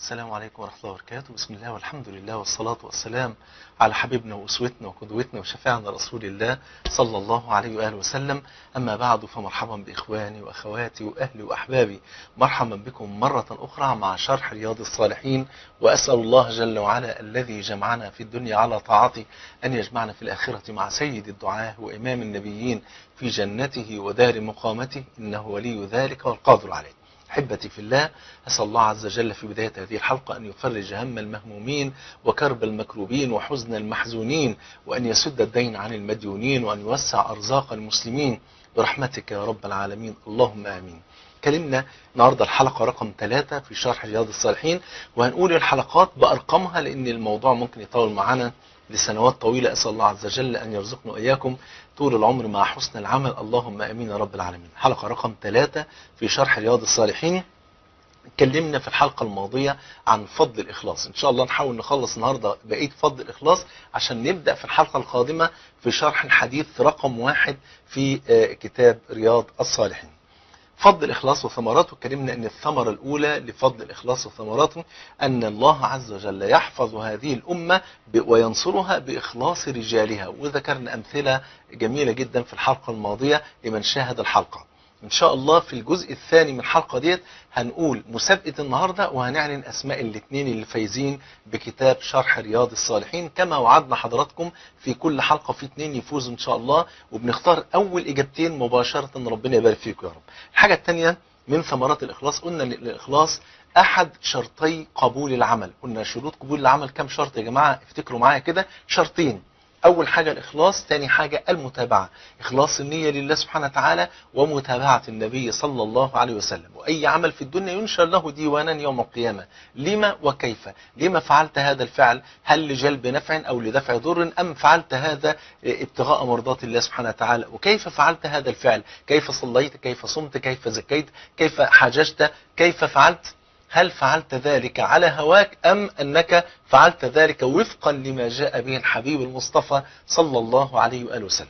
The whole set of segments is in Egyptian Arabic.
السلام عليكم ورحمة الله وبركاته بسم الله والحمد لله والصلاة والسلام على حبيبنا وأسوتنا وقدوتنا وشفاعنا رسول الله صلى الله عليه وآله وسلم أما بعد فمرحبا بإخواني وأخواتي وأهلي وأحبابي مرحبا بكم مرة أخرى مع شرح رياض الصالحين وأسأل الله جل وعلا الذي جمعنا في الدنيا على طاعته أن يجمعنا في الآخرة مع سيد الدعاة وإمام النبيين في جنته ودار مقامته إنه ولي ذلك والقادر عليه أحبتي في الله أسأل الله عز وجل في بداية هذه الحلقة أن يفرج هم المهمومين وكرب المكروبين وحزن المحزونين وأن يسد الدين عن المديونين وأن يوسع أرزاق المسلمين برحمتك يا رب العالمين اللهم آمين كلمنا النهاردة الحلقة رقم ثلاثة في شرح رياض الصالحين وهنقول الحلقات بأرقامها لأن الموضوع ممكن يطول معنا لسنوات طويلة أسأل الله عز وجل أن يرزقنا إياكم طول العمر مع حسن العمل اللهم أمين يا رب العالمين حلقة رقم ثلاثة في شرح رياض الصالحين اتكلمنا في الحلقة الماضية عن فضل الإخلاص إن شاء الله نحاول نخلص النهاردة بقية فضل الإخلاص عشان نبدأ في الحلقة القادمة في شرح الحديث رقم واحد في كتاب رياض الصالحين فضل الإخلاص وثمراته اتكلمنا أن الثمرة الأولى لفضل الإخلاص وثمراته أن الله عز وجل يحفظ هذه الأمة وينصرها بإخلاص رجالها وذكرنا أمثلة جميلة جدا في الحلقة الماضية لمن شاهد الحلقة إن شاء الله في الجزء الثاني من الحلقة ديت هنقول مسابقة النهاردة وهنعلن أسماء الاثنين اللي فايزين بكتاب شرح رياض الصالحين كما وعدنا حضراتكم في كل حلقة في اثنين يفوزوا إن شاء الله وبنختار أول إجابتين مباشرة ربنا يبارك فيكم يا رب الحاجة الثانية من ثمرات الإخلاص قلنا أن الإخلاص أحد شرطي قبول العمل قلنا شروط قبول العمل كم شرط يا جماعة افتكروا معايا كده شرطين أول حاجة الإخلاص ثاني حاجة المتابعة إخلاص النية لله سبحانه وتعالى ومتابعة النبي صلى الله عليه وسلم وأي عمل في الدنيا ينشر له ديوانا يوم القيامة لما وكيف لما فعلت هذا الفعل هل لجلب نفع أو لدفع ضر أم فعلت هذا ابتغاء مرضات الله سبحانه وتعالى وكيف فعلت هذا الفعل كيف صليت كيف صمت كيف زكيت كيف حججت كيف فعلت هل فعلت ذلك على هواك أم أنك فعلت ذلك وفقا لما جاء به الحبيب المصطفى صلى الله عليه وآله وسلم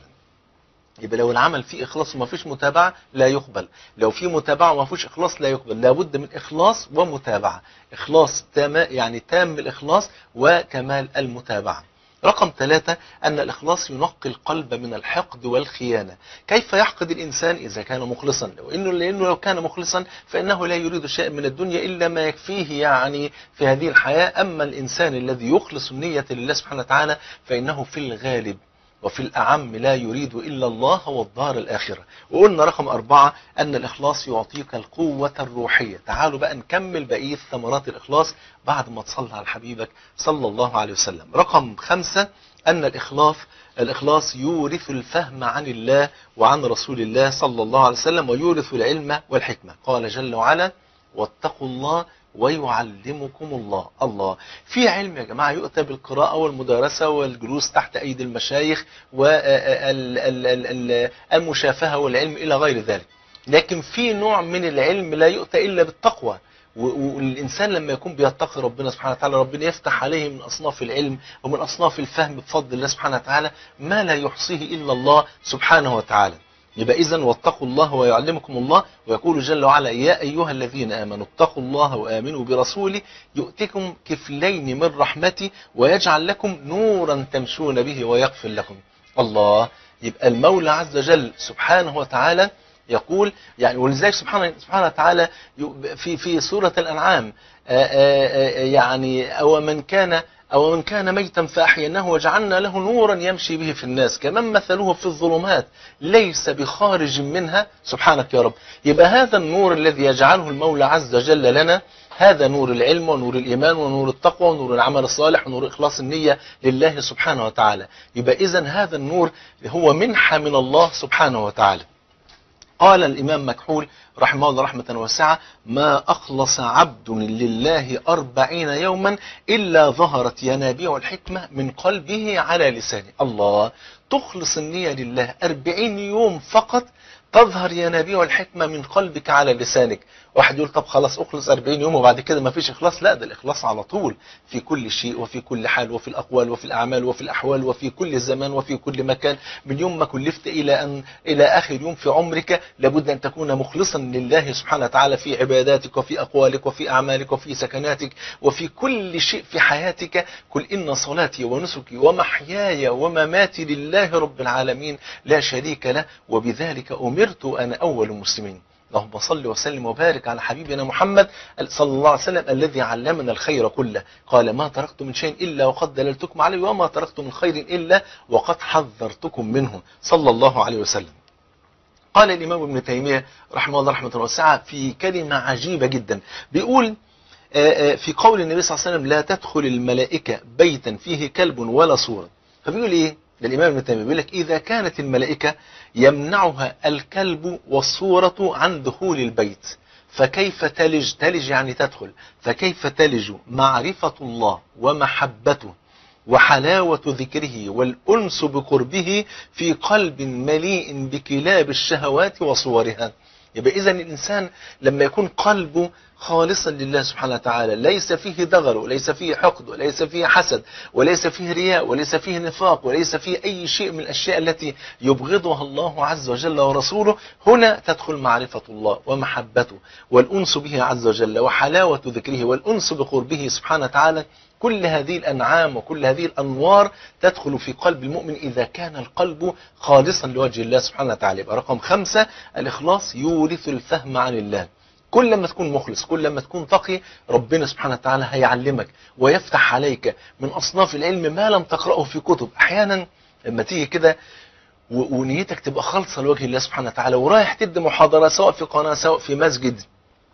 يبقى لو العمل فيه إخلاص وما فيش متابعة لا يقبل لو فيه متابعة وما فيش إخلاص لا يقبل لابد من إخلاص ومتابعة إخلاص تام يعني تام الإخلاص وكمال المتابعة رقم ثلاثة أن الإخلاص ينقي القلب من الحقد والخيانة كيف يحقد الإنسان إذا كان مخلصا لأنه, لأنه لو كان مخلصا فإنه لا يريد شيء من الدنيا إلا ما يكفيه يعني في هذه الحياة أما الإنسان الذي يخلص النية لله سبحانه وتعالى فإنه في الغالب وفي الأعم لا يريد إلا الله والدار الآخرة وقلنا رقم أربعة أن الإخلاص يعطيك القوة الروحية تعالوا بقى نكمل بقية ثمرات الإخلاص بعد ما تصلى على حبيبك صلى الله عليه وسلم رقم خمسة أن الإخلاص الإخلاص يورث الفهم عن الله وعن رسول الله صلى الله عليه وسلم ويورث العلم والحكمة قال جل وعلا واتقوا الله ويعلمكم الله الله في علم يا جماعة يؤتى بالقراءة والمدارسة والجلوس تحت أيدي المشايخ والمشافهة والعلم إلى غير ذلك لكن في نوع من العلم لا يؤتى إلا بالتقوى والإنسان لما يكون بيتقي ربنا سبحانه وتعالى ربنا يفتح عليه من أصناف العلم ومن أصناف الفهم بفضل الله سبحانه وتعالى ما لا يحصيه إلا الله سبحانه وتعالى يبقى إذا واتقوا الله ويعلمكم الله ويقول جل وعلا يا أيها الذين آمنوا اتقوا الله وآمنوا برسوله يؤتكم كفلين من رحمتي ويجعل لكم نورا تمشون به ويغفر لكم الله يبقى المولى عز وجل سبحانه وتعالى يقول يعني ولذلك سبحانه سبحانه وتعالى في في سورة الأنعام يعني أو من كان أو من كان ميتا فأحييناه وجعلنا له نورا يمشي به في الناس كمن مثله في الظلمات ليس بخارج منها سبحانك يا رب يبقى هذا النور الذي يجعله المولى عز وجل لنا هذا نور العلم ونور الإيمان ونور التقوى ونور العمل الصالح ونور إخلاص النية لله سبحانه وتعالى يبقى إذا هذا النور هو منحة من الله سبحانه وتعالى قال الإمام مكحول رحمه الله رحمة واسعة ما أخلص عبد لله أربعين يوما إلا ظهرت ينابيع الحكمة من قلبه على لسانه الله تخلص النية لله أربعين يوم فقط تظهر ينابيع الحكمة من قلبك على لسانك واحد يقول طب خلاص اخلص 40 يوم وبعد كده ما فيش اخلاص لا ده الاخلاص على طول في كل شيء وفي كل حال وفي الاقوال وفي الاعمال وفي الاحوال وفي كل زمان وفي كل مكان من يوم ما كلفت الى ان الى اخر يوم في عمرك لابد ان تكون مخلصا لله سبحانه وتعالى في عباداتك وفي اقوالك وفي اعمالك وفي سكناتك وفي كل شيء في حياتك قل ان صلاتي ونسكي ومحياي ومماتي لله رب العالمين لا شريك له وبذلك امرت انا اول المسلمين اللهم صل وسلم وبارك على حبيبنا محمد صلى الله عليه وسلم الذي علمنا الخير كله قال ما تركت من شيء إلا وقد دللتكم عليه وما تركت من خير إلا وقد حذرتكم منه صلى الله عليه وسلم قال الإمام ابن تيمية رحمه الله رحمة واسعة في كلمة عجيبة جدا بيقول في قول النبي صلى الله عليه وسلم لا تدخل الملائكة بيتا فيه كلب ولا صورة فبيقول إيه للإمام ابن تيمية بيقول لك إذا كانت الملائكة يمنعها الكلب والصورة عن دخول البيت فكيف تلج تلج يعني تدخل فكيف تلج معرفة الله ومحبته وحلاوة ذكره والأنس بقربه في قلب مليء بكلاب الشهوات وصورها يبقى إذا الإنسان لما يكون قلبه خالصا لله سبحانه وتعالى ليس فيه دغل وليس فيه حقد وليس فيه حسد وليس فيه رياء وليس فيه نفاق وليس فيه أي شيء من الأشياء التي يبغضها الله عز وجل ورسوله هنا تدخل معرفة الله ومحبته والأنس به عز وجل وحلاوة ذكره والأنس بقربه سبحانه وتعالى كل هذه الأنعام وكل هذه الأنوار تدخل في قلب المؤمن إذا كان القلب خالصا لوجه الله سبحانه وتعالى يبقى رقم خمسة الإخلاص يورث الفهم عن الله كل ما تكون مخلص كل ما تكون تقي ربنا سبحانه وتعالى هيعلمك ويفتح عليك من أصناف العلم ما لم تقرأه في كتب أحيانا لما تيجي كده ونيتك تبقى خالصة لوجه الله سبحانه وتعالى ورايح تدي محاضرة سواء في قناة سواء في مسجد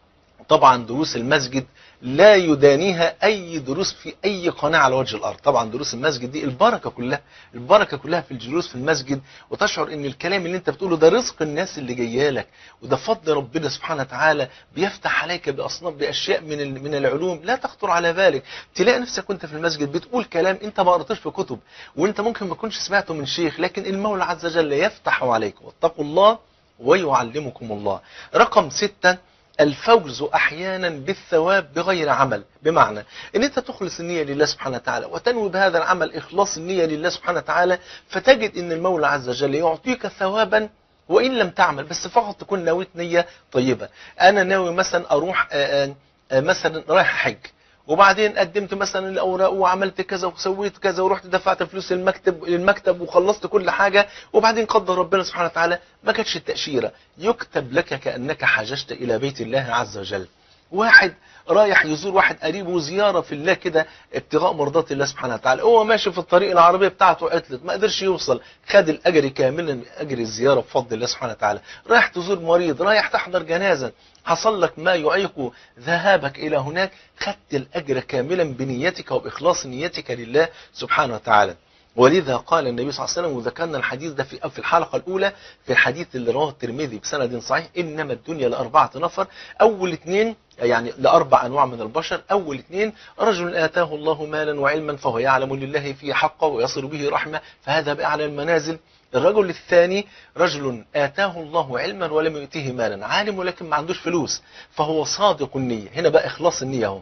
طبعا دروس المسجد لا يدانيها أي دروس في أي قناة على وجه الأرض طبعا دروس المسجد دي البركة كلها البركة كلها في الجلوس في المسجد وتشعر ان الكلام اللي انت بتقوله ده رزق الناس اللي جايه لك وده فضل ربنا سبحانه وتعالى بيفتح عليك بأصناف بأشياء من من العلوم لا تخطر على بالك تلاقي نفسك وانت في المسجد بتقول كلام انت ما قرأتوش في كتب وانت ممكن ما تكونش سمعته من شيخ لكن المولى عز وجل يفتح عليك واتقوا الله ويعلمكم الله رقم ستة الفوز احيانا بالثواب بغير عمل بمعنى ان انت تخلص النية لله سبحانه وتعالى وتنوي بهذا العمل اخلاص النية لله سبحانه وتعالى فتجد ان المولى عز وجل يعطيك ثوابا وان لم تعمل بس فقط تكون نويت نية طيبة انا ناوي مثلا اروح آآ آآ مثلا رايح حج وبعدين قدمت مثلا الاوراق وعملت كذا وسويت كذا ورحت دفعت فلوس المكتب للمكتب وخلصت كل حاجة وبعدين قدر ربنا سبحانه وتعالى ما كانتش التأشيرة يكتب لك كأنك حججت إلى بيت الله عز وجل واحد رايح يزور واحد قريبه زيارة في الله كده ابتغاء مرضات الله سبحانه وتعالى هو ماشي في الطريق العربية بتاعته عطلت ما قدرش يوصل خد الأجر كاملا من أجر الزيارة بفضل الله سبحانه وتعالى رايح تزور مريض رايح تحضر جنازة حصل لك ما يعيق ذهابك إلى هناك خدت الأجر كاملا بنيتك وبإخلاص نيتك لله سبحانه وتعالى ولذا قال النبي صلى الله عليه وسلم وذكرنا الحديث ده في في الحلقة الأولى في الحديث اللي رواه الترمذي بسند صحيح إنما الدنيا لأربعة نفر أول اثنين يعني لأربع أنواع من البشر أول اثنين رجل آتاه الله مالا وعلما فهو يعلم لله في حقه ويصل به رحمة فهذا بأعلى المنازل الرجل الثاني رجل آتاه الله علما ولم يؤتيه مالا عالم ولكن ما عندوش فلوس فهو صادق النية هنا بقى إخلاص النية اهو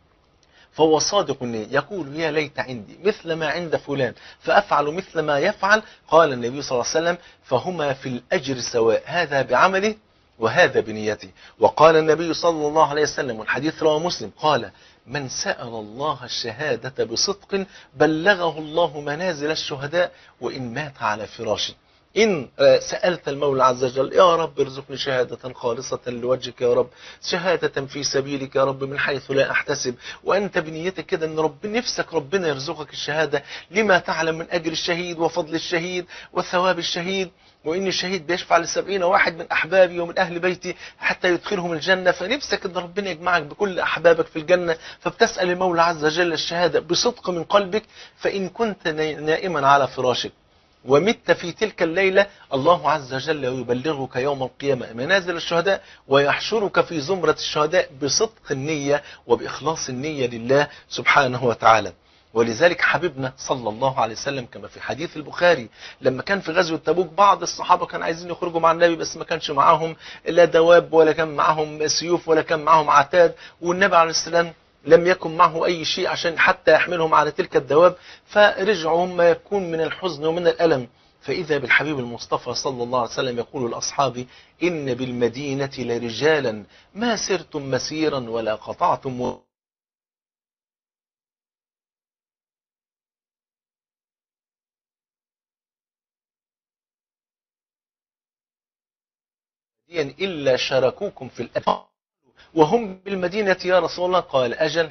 فهو صادق النية يقول يا ليت عندي مثل ما عند فلان فأفعل مثل ما يفعل قال النبي صلى الله عليه وسلم فهما في الأجر سواء هذا بعمله وهذا بنيته وقال النبي صلى الله عليه وسلم والحديث رواه مسلم قال من سأل الله الشهادة بصدق بلغه الله منازل الشهداء وإن مات على فراشه إن سألت المولى عز وجل يا رب ارزقني شهادة خالصة لوجهك يا رب شهادة في سبيلك يا رب من حيث لا أحتسب وأنت بنيتك كده أن رب نفسك ربنا يرزقك الشهادة لما تعلم من أجر الشهيد وفضل الشهيد وثواب الشهيد وإن الشهيد بيشفع لسبعين واحد من أحبابي ومن أهل بيتي حتى يدخلهم الجنة فنفسك أن ربنا يجمعك بكل أحبابك في الجنة فبتسأل المولى عز وجل الشهادة بصدق من قلبك فإن كنت نائما على فراشك ومت في تلك الليلة الله عز وجل يبلغك يوم القيامة منازل الشهداء ويحشرك في زمرة الشهداء بصدق النية وبإخلاص النية لله سبحانه وتعالى ولذلك حبيبنا صلى الله عليه وسلم كما في حديث البخاري لما كان في غزوة تبوك بعض الصحابة كان عايزين يخرجوا مع النبي بس ما كانش معاهم لا دواب ولا كان معاهم سيوف ولا كان معاهم عتاد والنبي عليه السلام لم يكن معه أي شيء عشان حتى يحملهم على تلك الدواب فرجعوا ما يكون من الحزن ومن الألم فإذا بالحبيب المصطفى صلى الله عليه وسلم يقول لأصحابه إن بالمدينة لرجالا ما سرتم مسيرا ولا قطعتم إلا شاركوكم في الأجر وهم بالمدينة يا رسول الله قال أجل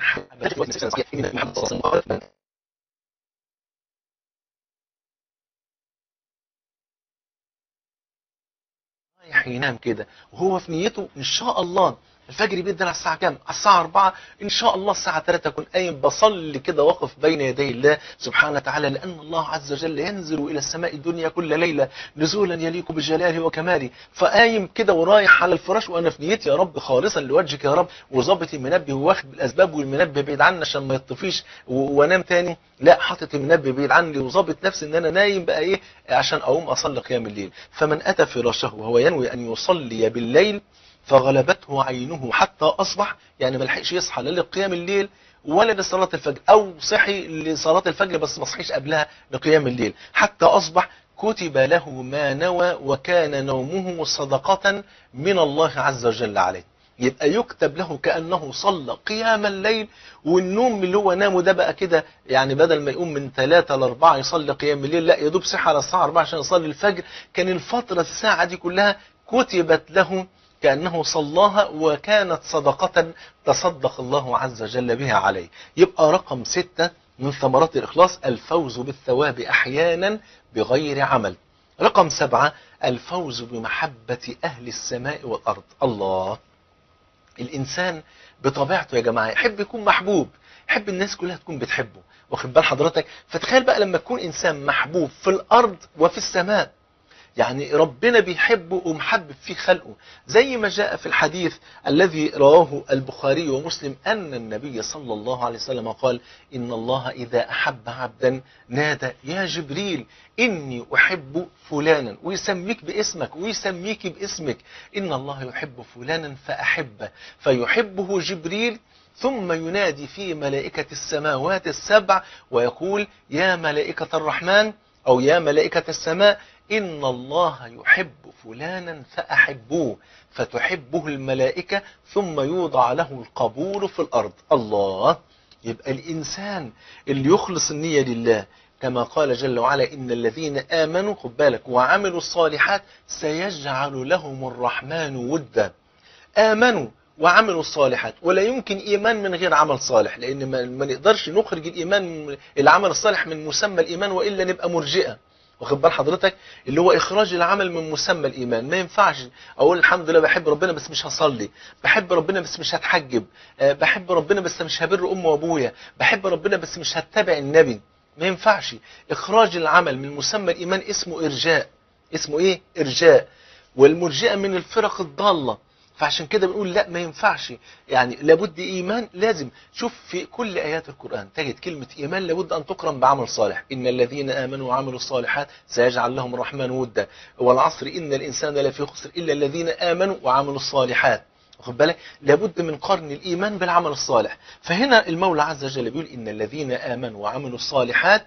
رايح ينام كده وهو في نيته إن شاء الله الفجر بيدنا على الساعة كام؟ على الساعة 4 إن شاء الله الساعة 3 أكون قايم بصلي كده واقف بين يدي الله سبحانه وتعالى لأن الله عز وجل ينزل إلى السماء الدنيا كل ليلة نزولا يليق بجلاله وكماله فقايم كده ورايح على الفراش وأنا في نيتي يا رب خالصا لوجهك يا رب وظابط المنبه واخد بالأسباب والمنبه بعيد عني عشان ما يطفيش وانام تاني لا حاطط المنبه بعيد عني وظابط نفسي ان انا نايم بقى ايه عشان اقوم اصلي قيام الليل فمن اتى فراشه وهو ينوي ان يصلي بالليل فغلبته عينه حتى أصبح يعني ما لحقش يصحى لا لقيام الليل ولا لصلاة الفجر أو صحي لصلاة الفجر بس ما صحيش قبلها لقيام الليل حتى أصبح كتب له ما نوى وكان نومه صدقة من الله عز وجل عليه يبقى يكتب له كأنه صلى قيام الليل والنوم اللي هو نامه ده بقى كده يعني بدل ما يقوم من ثلاثة لأربعة يصلي قيام الليل لا يدوب صحة على الساعة 4 عشان يصلي الفجر كان الفترة الساعة دي كلها كتبت له كأنه صلاها وكانت صدقة تصدق الله عز وجل بها عليه يبقى رقم ستة من ثمرات الإخلاص الفوز بالثواب أحيانا بغير عمل رقم سبعة الفوز بمحبة أهل السماء والأرض الله الإنسان بطبيعته يا جماعة يحب يكون محبوب يحب الناس كلها تكون بتحبه واخد بال حضرتك فتخيل بقى لما يكون إنسان محبوب في الأرض وفي السماء يعني ربنا بيحبه ومحبب في خلقه زي ما جاء في الحديث الذي رواه البخاري ومسلم أن النبي صلى الله عليه وسلم قال إن الله إذا أحب عبدا نادى يا جبريل إني أحب فلانا ويسميك باسمك ويسميك باسمك إن الله يحب فلانا فأحبه فيحبه جبريل ثم ينادي في ملائكة السماوات السبع ويقول يا ملائكة الرحمن أو يا ملائكة السماء إن الله يحب فلانا فأحبوه فتحبه الملائكة ثم يوضع له القبول في الأرض الله يبقى الإنسان اللي يخلص النية لله كما قال جل وعلا إن الذين آمنوا خد بالك وعملوا الصالحات سيجعل لهم الرحمن ودا آمنوا وعملوا الصالحات ولا يمكن إيمان من غير عمل صالح لأن ما نقدرش نخرج الإيمان العمل الصالح من مسمى الإيمان وإلا نبقى مرجئة واخد بال حضرتك اللي هو اخراج العمل من مسمى الايمان ما ينفعش اقول الحمد لله بحب ربنا بس مش هصلي بحب ربنا بس مش هتحجب أه بحب ربنا بس مش هبر امي وابويا بحب ربنا بس مش هتبع النبي ما ينفعش اخراج العمل من مسمى الايمان اسمه ارجاء اسمه ايه ارجاء والمرجئه من الفرق الضاله فعشان كده بنقول لا ما ينفعش يعني لابد إيمان لازم شوف في كل آيات القرآن تجد كلمة إيمان لابد أن تقرن بعمل صالح إن الذين آمنوا وعملوا الصالحات سيجعل لهم الرحمن ودا والعصر إن الإنسان لفي خسر إلا الذين آمنوا وعملوا الصالحات واخد بالك لابد من قرن الإيمان بالعمل الصالح فهنا المولى عز وجل بيقول إن الذين آمنوا وعملوا الصالحات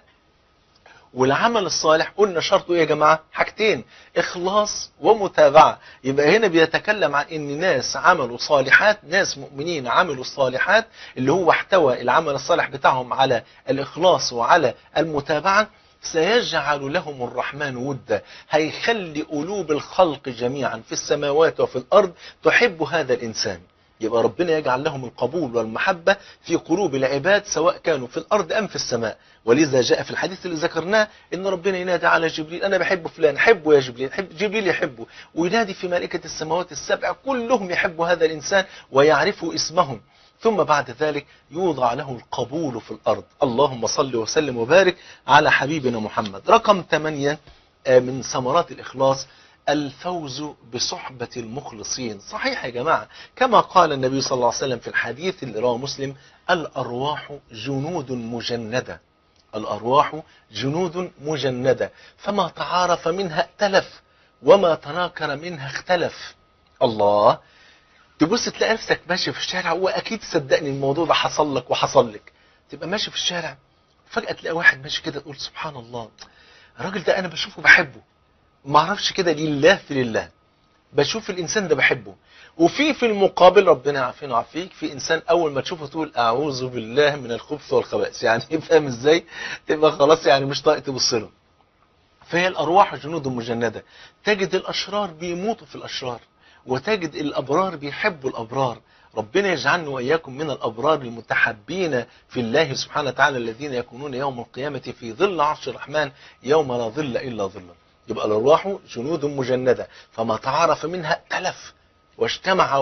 والعمل الصالح قلنا شرطه ايه يا جماعة حاجتين اخلاص ومتابعة يبقى هنا بيتكلم عن ان ناس عملوا صالحات ناس مؤمنين عملوا الصالحات اللي هو احتوى العمل الصالح بتاعهم على الاخلاص وعلى المتابعة سيجعل لهم الرحمن ودا هيخلي قلوب الخلق جميعا في السماوات وفي الارض تحب هذا الانسان يبقى ربنا يجعل لهم القبول والمحبة في قلوب العباد سواء كانوا في الأرض أم في السماء ولذا جاء في الحديث اللي ذكرناه إن ربنا ينادي على جبريل أنا بحب فلان حبه يا جبريل حب جبريل يحبه وينادي في ملائكة السماوات السبع كلهم يحبوا هذا الإنسان ويعرفوا اسمهم ثم بعد ذلك يوضع له القبول في الأرض اللهم صل وسلم وبارك على حبيبنا محمد رقم 8 من ثمرات الإخلاص الفوز بصحبة المخلصين صحيح يا جماعة كما قال النبي صلى الله عليه وسلم في الحديث اللي رواه مسلم الأرواح جنود مجندة الأرواح جنود مجندة فما تعارف منها ائتلف وما تناكر منها اختلف الله تبص تلاقي نفسك ماشي في الشارع واكيد صدقني الموضوع ده حصل لك وحصل لك تبقى ماشي في الشارع فجأة تلاقي واحد ماشي كده تقول سبحان الله الراجل ده انا بشوفه بحبه ما اعرفش كده لله في لله بشوف الانسان ده بحبه وفي في المقابل ربنا يعافينا ويعافيك في انسان اول ما تشوفه تقول اعوذ بالله من الخبث والخبائث يعني فاهم ازاي تبقى خلاص يعني مش طايق تبص له فهي الارواح جنود مجنده تجد الاشرار بيموتوا في الاشرار وتجد الابرار بيحبوا الابرار ربنا يجعلنا واياكم من الابرار المتحبين في الله سبحانه وتعالى الذين يكونون يوم القيامه في ظل عرش الرحمن يوم لا ظل الا ظله يبقى الارواح جنود مجنده فما تعارف منها ائتلف واجتمع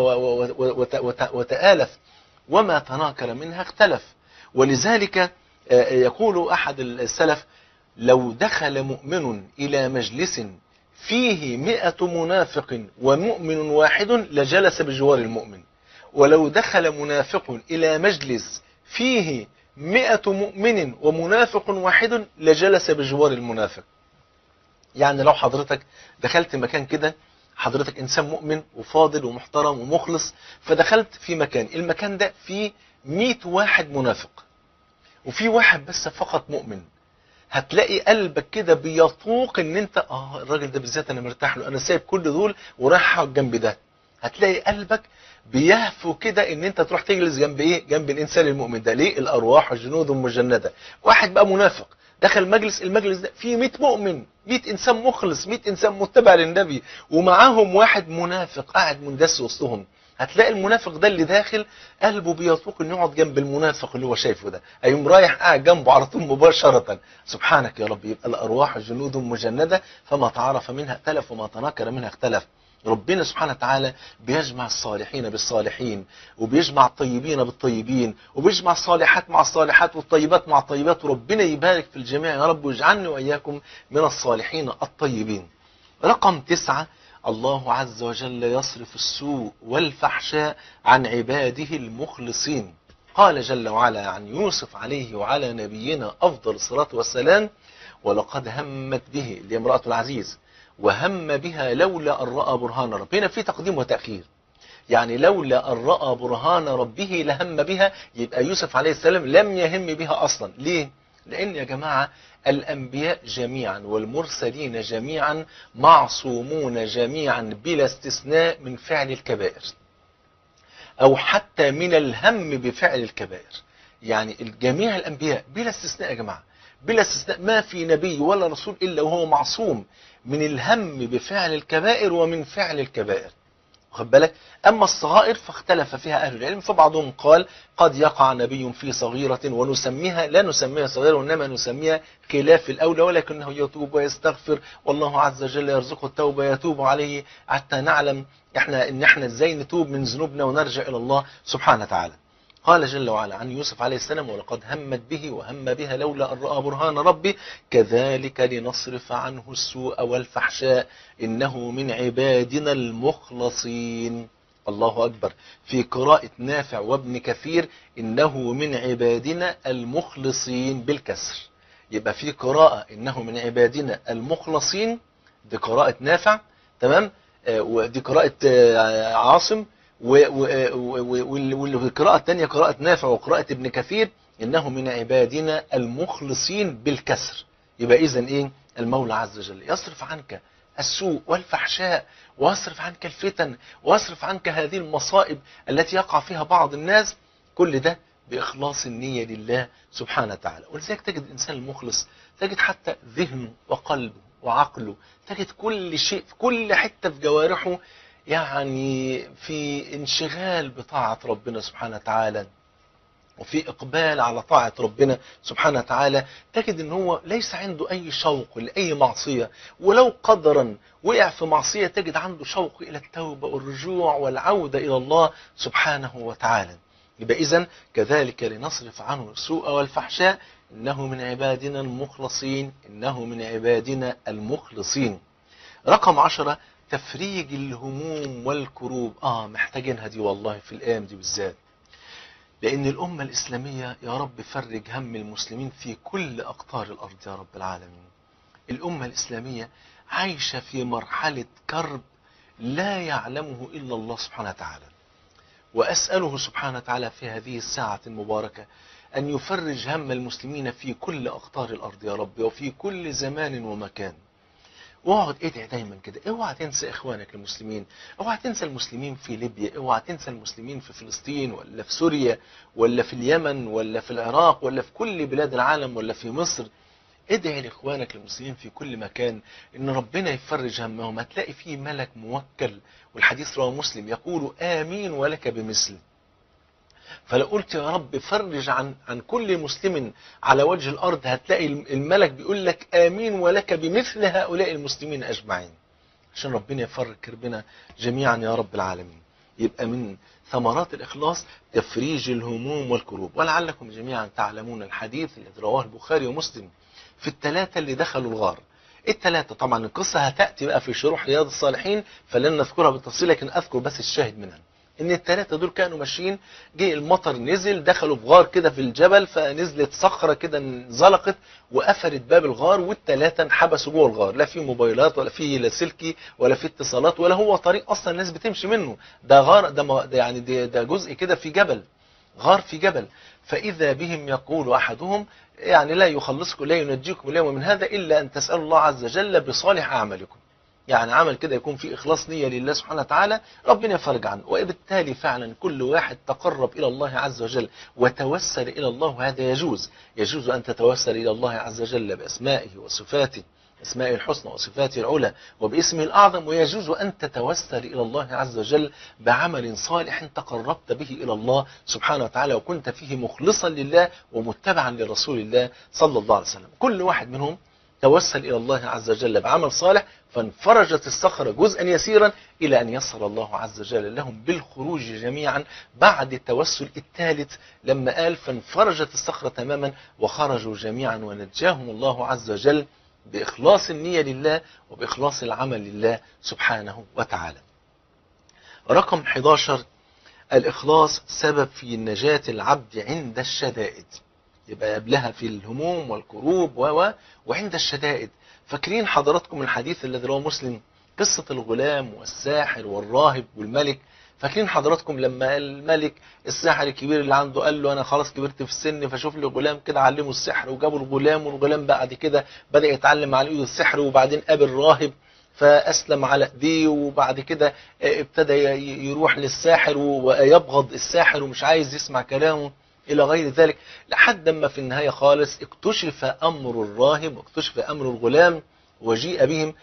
وتآلف وما تناكر منها اختلف ولذلك يقول أحد السلف لو دخل مؤمن إلى مجلس فيه مئة منافق ومؤمن واحد لجلس بجوار المؤمن ولو دخل منافق إلى مجلس فيه مئة مؤمن ومنافق واحد لجلس بجوار المنافق يعني لو حضرتك دخلت مكان كده حضرتك انسان مؤمن وفاضل ومحترم ومخلص فدخلت في مكان المكان ده فيه 100 واحد منافق وفي واحد بس فقط مؤمن هتلاقي قلبك كده بيطوق ان انت اه الراجل ده بالذات انا مرتاح له انا سايب كل دول ورايح اقعد جنب ده هتلاقي قلبك بيهفو كده ان انت تروح تجلس جنب ايه جنب الانسان المؤمن ده ليه الارواح جنود مجنده واحد بقى منافق دخل مجلس المجلس ده فيه 100 مؤمن 100 انسان مخلص 100 انسان متبع للنبي ومعاهم واحد منافق قاعد مندس وسطهم هتلاقي المنافق ده اللي داخل قلبه بيطوق انه يقعد جنب المنافق اللي هو شايفه ده ايوم رايح قاعد جنبه على طول مباشره سبحانك يا رب يبقى الارواح جنود مجنده فما تعرف منها ائتلف وما تناكر منها اختلف ربنا سبحانه وتعالى بيجمع الصالحين بالصالحين وبيجمع الطيبين بالطيبين وبيجمع الصالحات مع الصالحات والطيبات مع الطيبات وربنا يبارك في الجميع يا رب ويجعلني وإياكم من الصالحين الطيبين رقم تسعة الله عز وجل يصرف السوء والفحشاء عن عباده المخلصين قال جل وعلا عن يوسف عليه وعلى نبينا أفضل الصلاة والسلام ولقد همت به اللي امرأة العزيز وهم بها لولا أن رأى برهان ربه هنا في تقديم وتأخير يعني لولا أن رأى برهان ربه لهم بها يبقى يوسف عليه السلام لم يهم بها أصلا ليه؟ لأن يا جماعة الأنبياء جميعا والمرسلين جميعا معصومون جميعا بلا استثناء من فعل الكبائر أو حتى من الهم بفعل الكبائر يعني جميع الأنبياء بلا استثناء يا جماعة بلا استثناء ما في نبي ولا رسول إلا وهو معصوم من الهم بفعل الكبائر ومن فعل الكبائر واخد بالك أما الصغائر فاختلف فيها أهل العلم فبعضهم قال قد يقع نبي في صغيرة ونسميها لا نسميها صغيرة وإنما نسميها خلاف الأولى ولكنه يتوب ويستغفر والله عز وجل يرزقه التوبة يتوب عليه حتى نعلم احنا ان احنا ازاي نتوب من ذنوبنا ونرجع إلى الله سبحانه وتعالى قال جل وعلا عن يوسف عليه السلام ولقد همت به وهم بها لولا أن رأى برهان ربي كذلك لنصرف عنه السوء والفحشاء إنه من عبادنا المخلصين الله أكبر في قراءة نافع وابن كثير إنه من عبادنا المخلصين بالكسر يبقى في قراءة إنه من عبادنا المخلصين دي قراءة نافع تمام آه ودي قراءة آه عاصم والقراءة الثانية قراءة نافع وقراءة ابن كثير إنه من عبادنا المخلصين بالكسر يبقى إذا إيه المولى عز وجل يصرف عنك السوء والفحشاء ويصرف عنك الفتن ويصرف عنك هذه المصائب التي يقع فيها بعض الناس كل ده بإخلاص النية لله سبحانه وتعالى ولذلك تجد الإنسان المخلص تجد حتى ذهنه وقلبه وعقله تجد كل شيء في كل حتة في جوارحه يعني في انشغال بطاعة ربنا سبحانه وتعالى وفي إقبال على طاعة ربنا سبحانه وتعالى تجد ان هو ليس عنده أي شوق لأي معصية ولو قدرا وقع في معصية تجد عنده شوق إلى التوبة والرجوع والعودة إلى الله سبحانه وتعالى يبقى إذن كذلك لنصرف عنه السوء والفحشاء إنه من عبادنا المخلصين إنه من عبادنا المخلصين رقم عشرة تفريج الهموم والكروب اه محتاجينها دي والله في الايام دي بالذات لان الامه الاسلاميه يا رب فرج هم المسلمين في كل اقطار الارض يا رب العالمين الامه الاسلاميه عايشه في مرحله كرب لا يعلمه الا الله سبحانه وتعالى واساله سبحانه وتعالى في هذه الساعه المباركه ان يفرج هم المسلمين في كل اقطار الارض يا رب وفي كل زمان ومكان واقعد ادعي دايما كده اوعى تنسى اخوانك المسلمين اوعى تنسى المسلمين في ليبيا اوعى تنسى المسلمين في فلسطين ولا في سوريا ولا في اليمن ولا في العراق ولا في كل بلاد العالم ولا في مصر ادعي لاخوانك المسلمين في كل مكان ان ربنا يفرج همهم هتلاقي فيه ملك موكل والحديث رواه مسلم يقول امين ولك بمثل فلو قلت يا رب فرج عن عن كل مسلم على وجه الارض هتلاقي الملك بيقول لك امين ولك بمثل هؤلاء المسلمين اجمعين عشان ربنا يفرج كربنا جميعا يا رب العالمين يبقى من ثمرات الاخلاص تفريج الهموم والكروب ولعلكم جميعا تعلمون الحديث الذي رواه البخاري ومسلم في الثلاثه اللي دخلوا الغار الثلاثه طبعا القصه هتاتي بقى في شروح رياض الصالحين فلن نذكرها بالتفصيل لكن اذكر بس الشاهد منها ان الثلاثه دول كانوا ماشيين جه المطر نزل دخلوا في غار كده في الجبل فنزلت صخره كده انزلقت وقفلت باب الغار والثلاثه انحبسوا جوه الغار لا في موبايلات ولا في لاسلكي ولا في اتصالات ولا هو طريق اصلا الناس بتمشي منه ده غار ده, م- ده يعني ده, ده جزء كده في جبل غار في جبل فاذا بهم يقول احدهم يعني لا يخلصكم لا ينجيكم اليوم من هذا الا ان تسالوا الله عز وجل بصالح اعمالكم يعني عمل كده يكون فيه إخلاص نية لله سبحانه وتعالى ربنا يفرج عنه وبالتالي فعلا كل واحد تقرب إلى الله عز وجل وتوسل إلى الله هذا يجوز يجوز أن تتوسل إلى الله عز وجل بأسمائه وصفاته أسمائه الحسنى وصفاته العلى وباسمه الأعظم ويجوز أن تتوسل إلى الله عز وجل بعمل صالح تقربت به إلى الله سبحانه وتعالى وكنت فيه مخلصا لله ومتبعا لرسول الله صلى الله عليه وسلم كل واحد منهم توسل إلى الله عز وجل بعمل صالح فانفرجت الصخرة جزءا يسيرا إلى أن يسر الله عز وجل لهم بالخروج جميعا بعد التوسل الثالث لما قال فانفرجت الصخرة تماما وخرجوا جميعا ونجاهم الله عز وجل بإخلاص النية لله وبإخلاص العمل لله سبحانه وتعالى رقم 11 الإخلاص سبب في نجاة العبد عند الشدائد يبقى قبلها في الهموم والكروب و وعند الشدائد فاكرين حضراتكم الحديث الذي رواه مسلم قصة الغلام والساحر والراهب والملك فاكرين حضراتكم لما الملك الساحر الكبير اللي عنده قال له انا خلاص كبرت في السن فشوف لي غلام كده علمه السحر وجابوا الغلام والغلام بعد كده بدا يتعلم على ايده السحر وبعدين قابل راهب فاسلم على ايديه وبعد كده ابتدى يروح للساحر ويبغض الساحر ومش عايز يسمع كلامه الى غير ذلك لحد ما في النهايه خالص اكتشف امر الراهب واكتشف امر الغلام وجيء بهم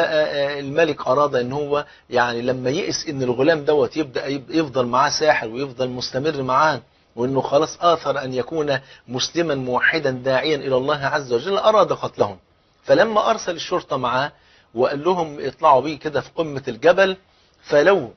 والملك اراد ان هو يعني لما يئس ان الغلام دوت يبدا يفضل معاه ساحر ويفضل مستمر معاه وانه خلاص اثر ان يكون مسلما موحدا داعيا الى الله عز وجل اراد قتلهم فلما ارسل الشرطه معاه وقال لهم اطلعوا بيه كده في قمه الجبل فلو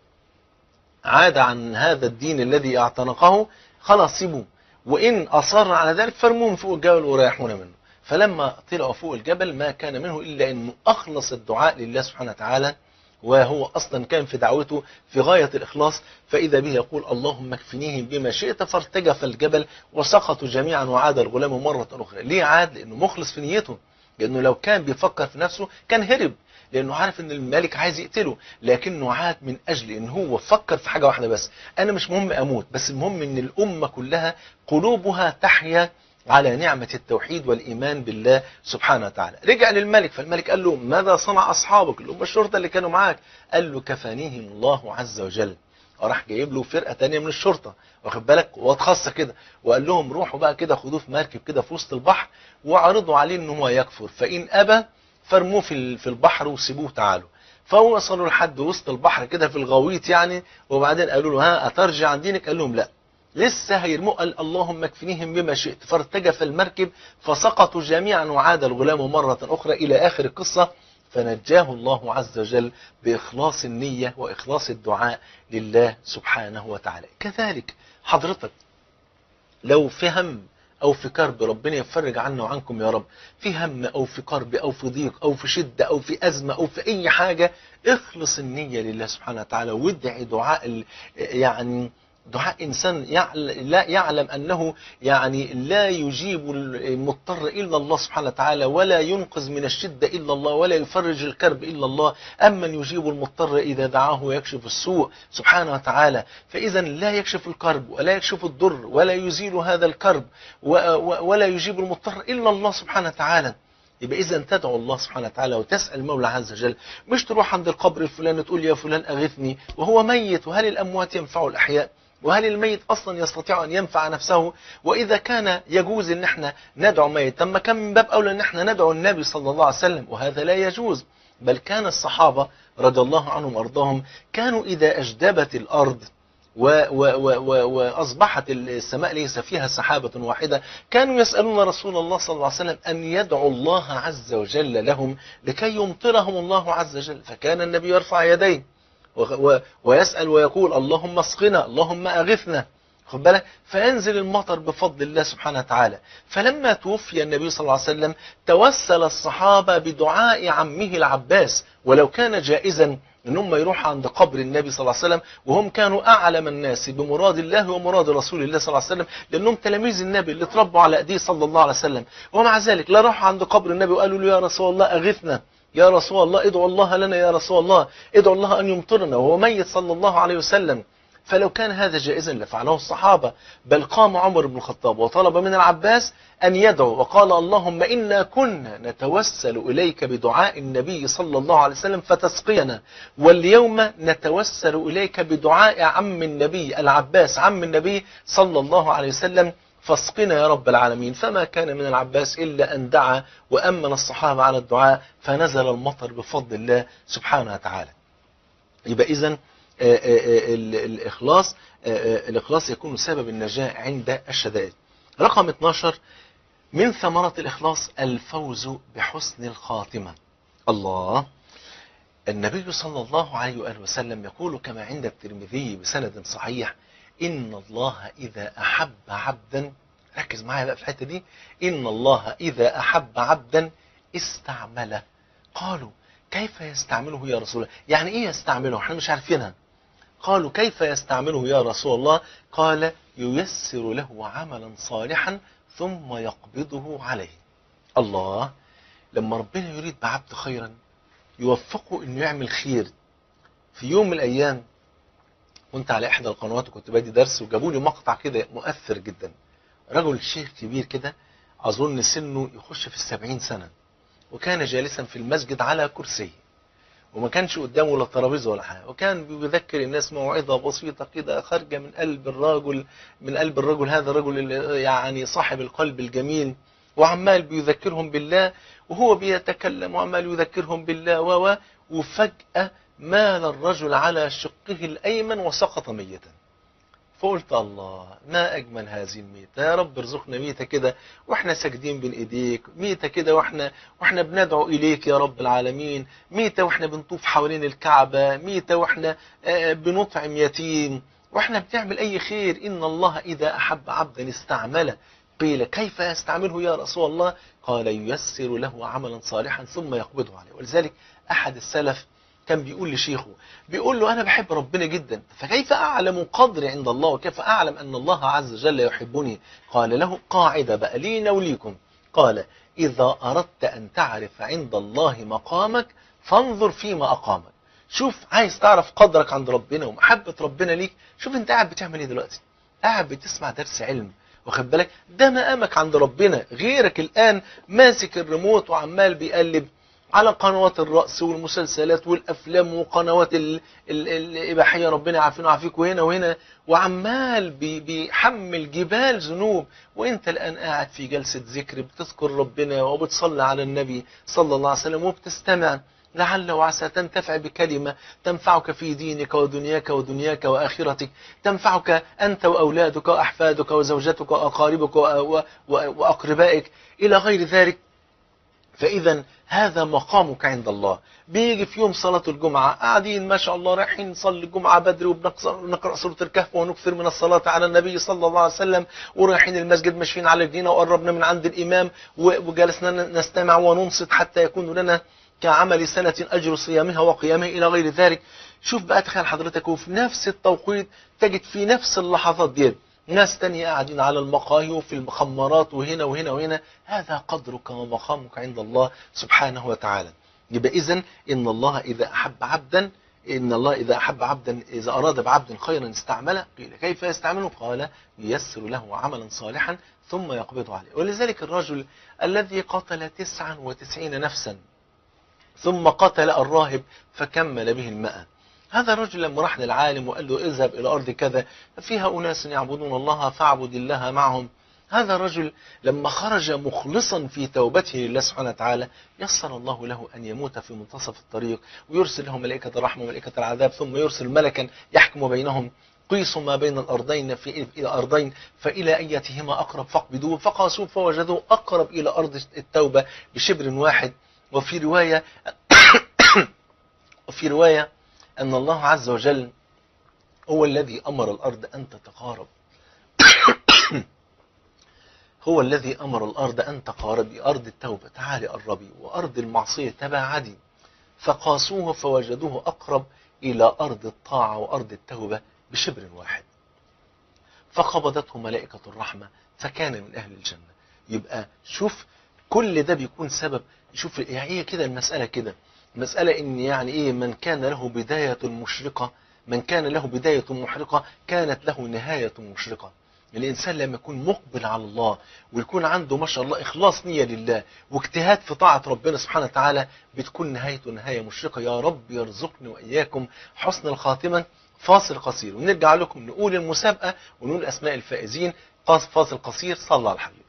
عاد عن هذا الدين الذي اعتنقه خلاص سيبوه وإن أصر على ذلك فارموهم فوق الجبل وريحونا منه فلما طلعوا فوق الجبل ما كان منه إلا أنه أخلص الدعاء لله سبحانه وتعالى وهو أصلا كان في دعوته في غاية الإخلاص فإذا به يقول اللهم اكفنيهم بما شئت فارتجف الجبل وسقطوا جميعا وعاد الغلام مرة أخرى ليه عاد لأنه مخلص في نيته لأنه لو كان بيفكر في نفسه كان هرب لانه عارف ان الملك عايز يقتله لكنه عاد من اجل ان هو فكر في حاجه واحده بس انا مش مهم اموت بس المهم ان الامه كلها قلوبها تحيا على نعمة التوحيد والإيمان بالله سبحانه وتعالى رجع للملك فالملك قال له ماذا صنع أصحابك اللي هم الشرطة اللي كانوا معاك قال له كفانيهم الله عز وجل وراح جايب له فرقة تانية من الشرطة واخد بالك قوات خاصة كده وقال لهم روحوا بقى كده خدوه في مركب كده في وسط البحر وعرضوا عليه ان هو يكفر فإن أبى فرموه في في البحر وسيبوه تعالوا فوصلوا لحد وسط البحر كده في الغويط يعني وبعدين قالوا له ها أترجع عن دينك قال لهم لا لسه هيرموه قال اللهم اكفنيهم بما شئت فارتجف المركب فسقطوا جميعا وعاد الغلام مرة أخرى إلى آخر القصة فنجاه الله عز وجل بإخلاص النية وإخلاص الدعاء لله سبحانه وتعالى كذلك حضرتك لو فهم أو في كرب ربنا يفرج عنا وعنكم يا رب في هم أو في كرب أو في ضيق أو في شدة أو في أزمة أو في أي حاجة اخلص النية لله سبحانه وتعالى وادعي دعاء ال- يعني دعاء إنسان يعل- لا يعلم أنه يعني لا يجيب المضطر إلا الله سبحانه وتعالى ولا ينقذ من الشدة إلا الله ولا يفرج الكرب إلا الله أمن يجيب المضطر إذا دعاه ويكشف السوء سبحانه وتعالى فإذا لا يكشف الكرب ولا يكشف الضر ولا يزيل هذا الكرب و- و- ولا يجيب المضطر إلا الله سبحانه وتعالى يبقى إذا تدعو الله سبحانه وتعالى وتسأل المولى عز وجل مش تروح عند القبر الفلاني تقول يا فلان أغثني وهو ميت وهل الأموات ينفعوا الأحياء وهل الميت أصلا يستطيع أن ينفع نفسه وإذا كان يجوز أن احنا ندعو ميت تم كم من باب أولى أن احنا ندعو النبي صلى الله عليه وسلم وهذا لا يجوز بل كان الصحابة رضي الله عنهم وأرضاهم كانوا إذا أجدبت الأرض و و و و وأصبحت السماء ليس فيها سحابة واحدة كانوا يسألون رسول الله صلى الله عليه وسلم أن يدعو الله عز وجل لهم لكي يمطرهم الله عز وجل فكان النبي يرفع يديه و- و- ويسأل ويقول اللهم اسقنا اللهم أغثنا خد بالك فينزل المطر بفضل الله سبحانه وتعالى فلما توفي النبي صلى الله عليه وسلم توسل الصحابة بدعاء عمه العباس ولو كان جائزا ان هم يروحوا عند قبر النبي صلى الله عليه وسلم وهم كانوا اعلم الناس بمراد الله ومراد رسول الله صلى الله عليه وسلم لانهم تلاميذ النبي اللي اتربوا على ايديه صلى الله عليه وسلم ومع ذلك لا راحوا عند قبر النبي وقالوا له يا رسول الله اغثنا يا رسول الله ادعو الله لنا يا رسول الله ادعو الله ان يمطرنا وهو ميت صلى الله عليه وسلم فلو كان هذا جائزا لفعله الصحابة بل قام عمر بن الخطاب وطلب من العباس أن يدعو وقال اللهم إنا كنا نتوسل إليك بدعاء النبي صلى الله عليه وسلم فتسقينا واليوم نتوسل إليك بدعاء عم النبي العباس عم النبي صلى الله عليه وسلم فاسقنا يا رب العالمين فما كان من العباس إلا أن دعا وأمن الصحابة على الدعاء فنزل المطر بفضل الله سبحانه وتعالى يبقى إذن الإخلاص الإخلاص يكون سبب النجاة عند الشدائد رقم 12 من ثمرة الإخلاص الفوز بحسن الخاتمة الله النبي صلى الله عليه وآله وسلم يقول كما عند الترمذي بسند صحيح إن الله إذا أحب عبدا ركز معايا بقى في الحتة دي إن الله إذا أحب عبدا استعمله قالوا كيف يستعمله يا رسول الله يعني إيه يستعمله احنا مش عارفينها قالوا كيف يستعمله يا رسول الله قال ييسر له عملا صالحا ثم يقبضه عليه الله لما ربنا يريد بعبد خيرا يوفقه انه يعمل خير في يوم من الايام كنت على احدى القنوات وكنت بادي درس وجابوا لي مقطع كده مؤثر جدا رجل شيخ كبير كده اظن سنه يخش في السبعين سنة وكان جالسا في المسجد على كرسي وما كانش قدامه لا ترابيزه ولا حاجه وكان بيذكر الناس موعظه بسيطه كده خارجه من قلب الرجل من قلب الرجل هذا الرجل يعني صاحب القلب الجميل وعمال بيذكرهم بالله وهو بيتكلم وعمال يذكرهم بالله و وفجأة مال الرجل على شقه الأيمن وسقط ميتا فقلت الله ما أجمل هذه الميتة يا رب ارزقنا ميتة كده وإحنا ساجدين بين إيديك ميتة كده وإحنا, وإحنا بندعو إليك يا رب العالمين ميتة وإحنا بنطوف حوالين الكعبة ميتة وإحنا بنطعم يتيم وإحنا بنعمل أي خير إن الله إذا أحب عبدا استعمله قيل كيف يستعمله يا رسول الله قال ييسر له عملا صالحا ثم يقبضه عليه ولذلك أحد السلف كان بيقول لشيخه بيقول له أنا بحب ربنا جدا فكيف أعلم قدري عند الله وكيف أعلم أن الله عز وجل يحبني قال له قاعدة بقى لينا وليكم قال إذا أردت أن تعرف عند الله مقامك فانظر فيما أقامك شوف عايز تعرف قدرك عند ربنا ومحبة ربنا ليك شوف انت قاعد بتعمل ايه دلوقتي قاعد بتسمع درس علم واخد بالك ده مقامك عند ربنا غيرك الآن ماسك الريموت وعمال بيقلب على قنوات الرأس والمسلسلات والأفلام وقنوات ال ال الإباحية ربنا يعافينا ويعافيك وهنا وهنا وعمال بي بيحمل جبال ذنوب وانت الآن قاعد في جلسة ذكر بتذكر ربنا وبتصلي على النبي صلى الله عليه وسلم وبتستمع لعل وعسى تنتفع بكلمة تنفعك في دينك ودنياك ودنياك وآخرتك تنفعك أنت وأولادك وأحفادك وزوجتك وأقاربك وأقربائك إلى غير ذلك فإذا هذا مقامك عند الله بيجي في يوم صلاة الجمعة قاعدين ما شاء الله رايحين نصلي الجمعة بدري وبنقرأ سورة الكهف ونكثر من الصلاة على النبي صلى الله عليه وسلم ورايحين المسجد ماشيين على الجنينة وقربنا من عند الإمام وجلسنا نستمع وننصت حتى يكون لنا كعمل سنة أجر صيامها وقيامها إلى غير ذلك شوف بقى تخيل حضرتك وفي نفس التوقيت تجد في نفس اللحظات دي ناس تانية قاعدين على المقاهي وفي المخمرات وهنا وهنا وهنا هذا قدرك ومقامك عند الله سبحانه وتعالى يبقى إذا إن الله إذا أحب عبدا إن الله إذا أحب عبدا إذا أراد بعبد خيرا استعمله قيل كيف يستعمله قال ييسر له عملا صالحا ثم يقبضه عليه ولذلك الرجل الذي قتل تسعا وتسعين نفسا ثم قتل الراهب فكمل به المئة هذا الرجل لما راح للعالم وقال له اذهب إلى أرض كذا فيها أناس يعبدون الله فاعبد الله معهم هذا الرجل لما خرج مخلصا في توبته لله سبحانه وتعالى يسر الله له أن يموت في منتصف الطريق ويرسل له ملائكة الرحمة وملائكة العذاب ثم يرسل ملكا يحكم بينهم قيسوا ما بين الأرضين في إلى أرضين فإلى أيتهما أقرب فاقبضوه فقاسوه فوجدوه أقرب إلى أرض التوبة بشبر واحد وفي رواية وفي رواية أن الله عز وجل هو الذي أمر الأرض أن تتقارب هو الذي أمر الأرض أن تقارب أرض التوبة تعالي قربي وأرض المعصية تباعدي فقاسوه فوجدوه أقرب إلى أرض الطاعة وأرض التوبة بشبر واحد فقبضته ملائكة الرحمة فكان من أهل الجنة يبقى شوف كل ده بيكون سبب شوف يعني هي كده المسألة كده مسألة ان يعني ايه من كان له بداية مشرقة من كان له بداية محرقة كانت له نهاية مشرقة الإنسان لما يكون مقبل على الله ويكون عنده ما شاء الله إخلاص نية لله واجتهاد في طاعة ربنا سبحانه وتعالى بتكون نهايته نهاية مشرقة يا رب يرزقني وإياكم حسن الخاتمة فاصل قصير ونرجع لكم نقول المسابقة ونقول أسماء الفائزين فاصل قصير صلى على الحبيب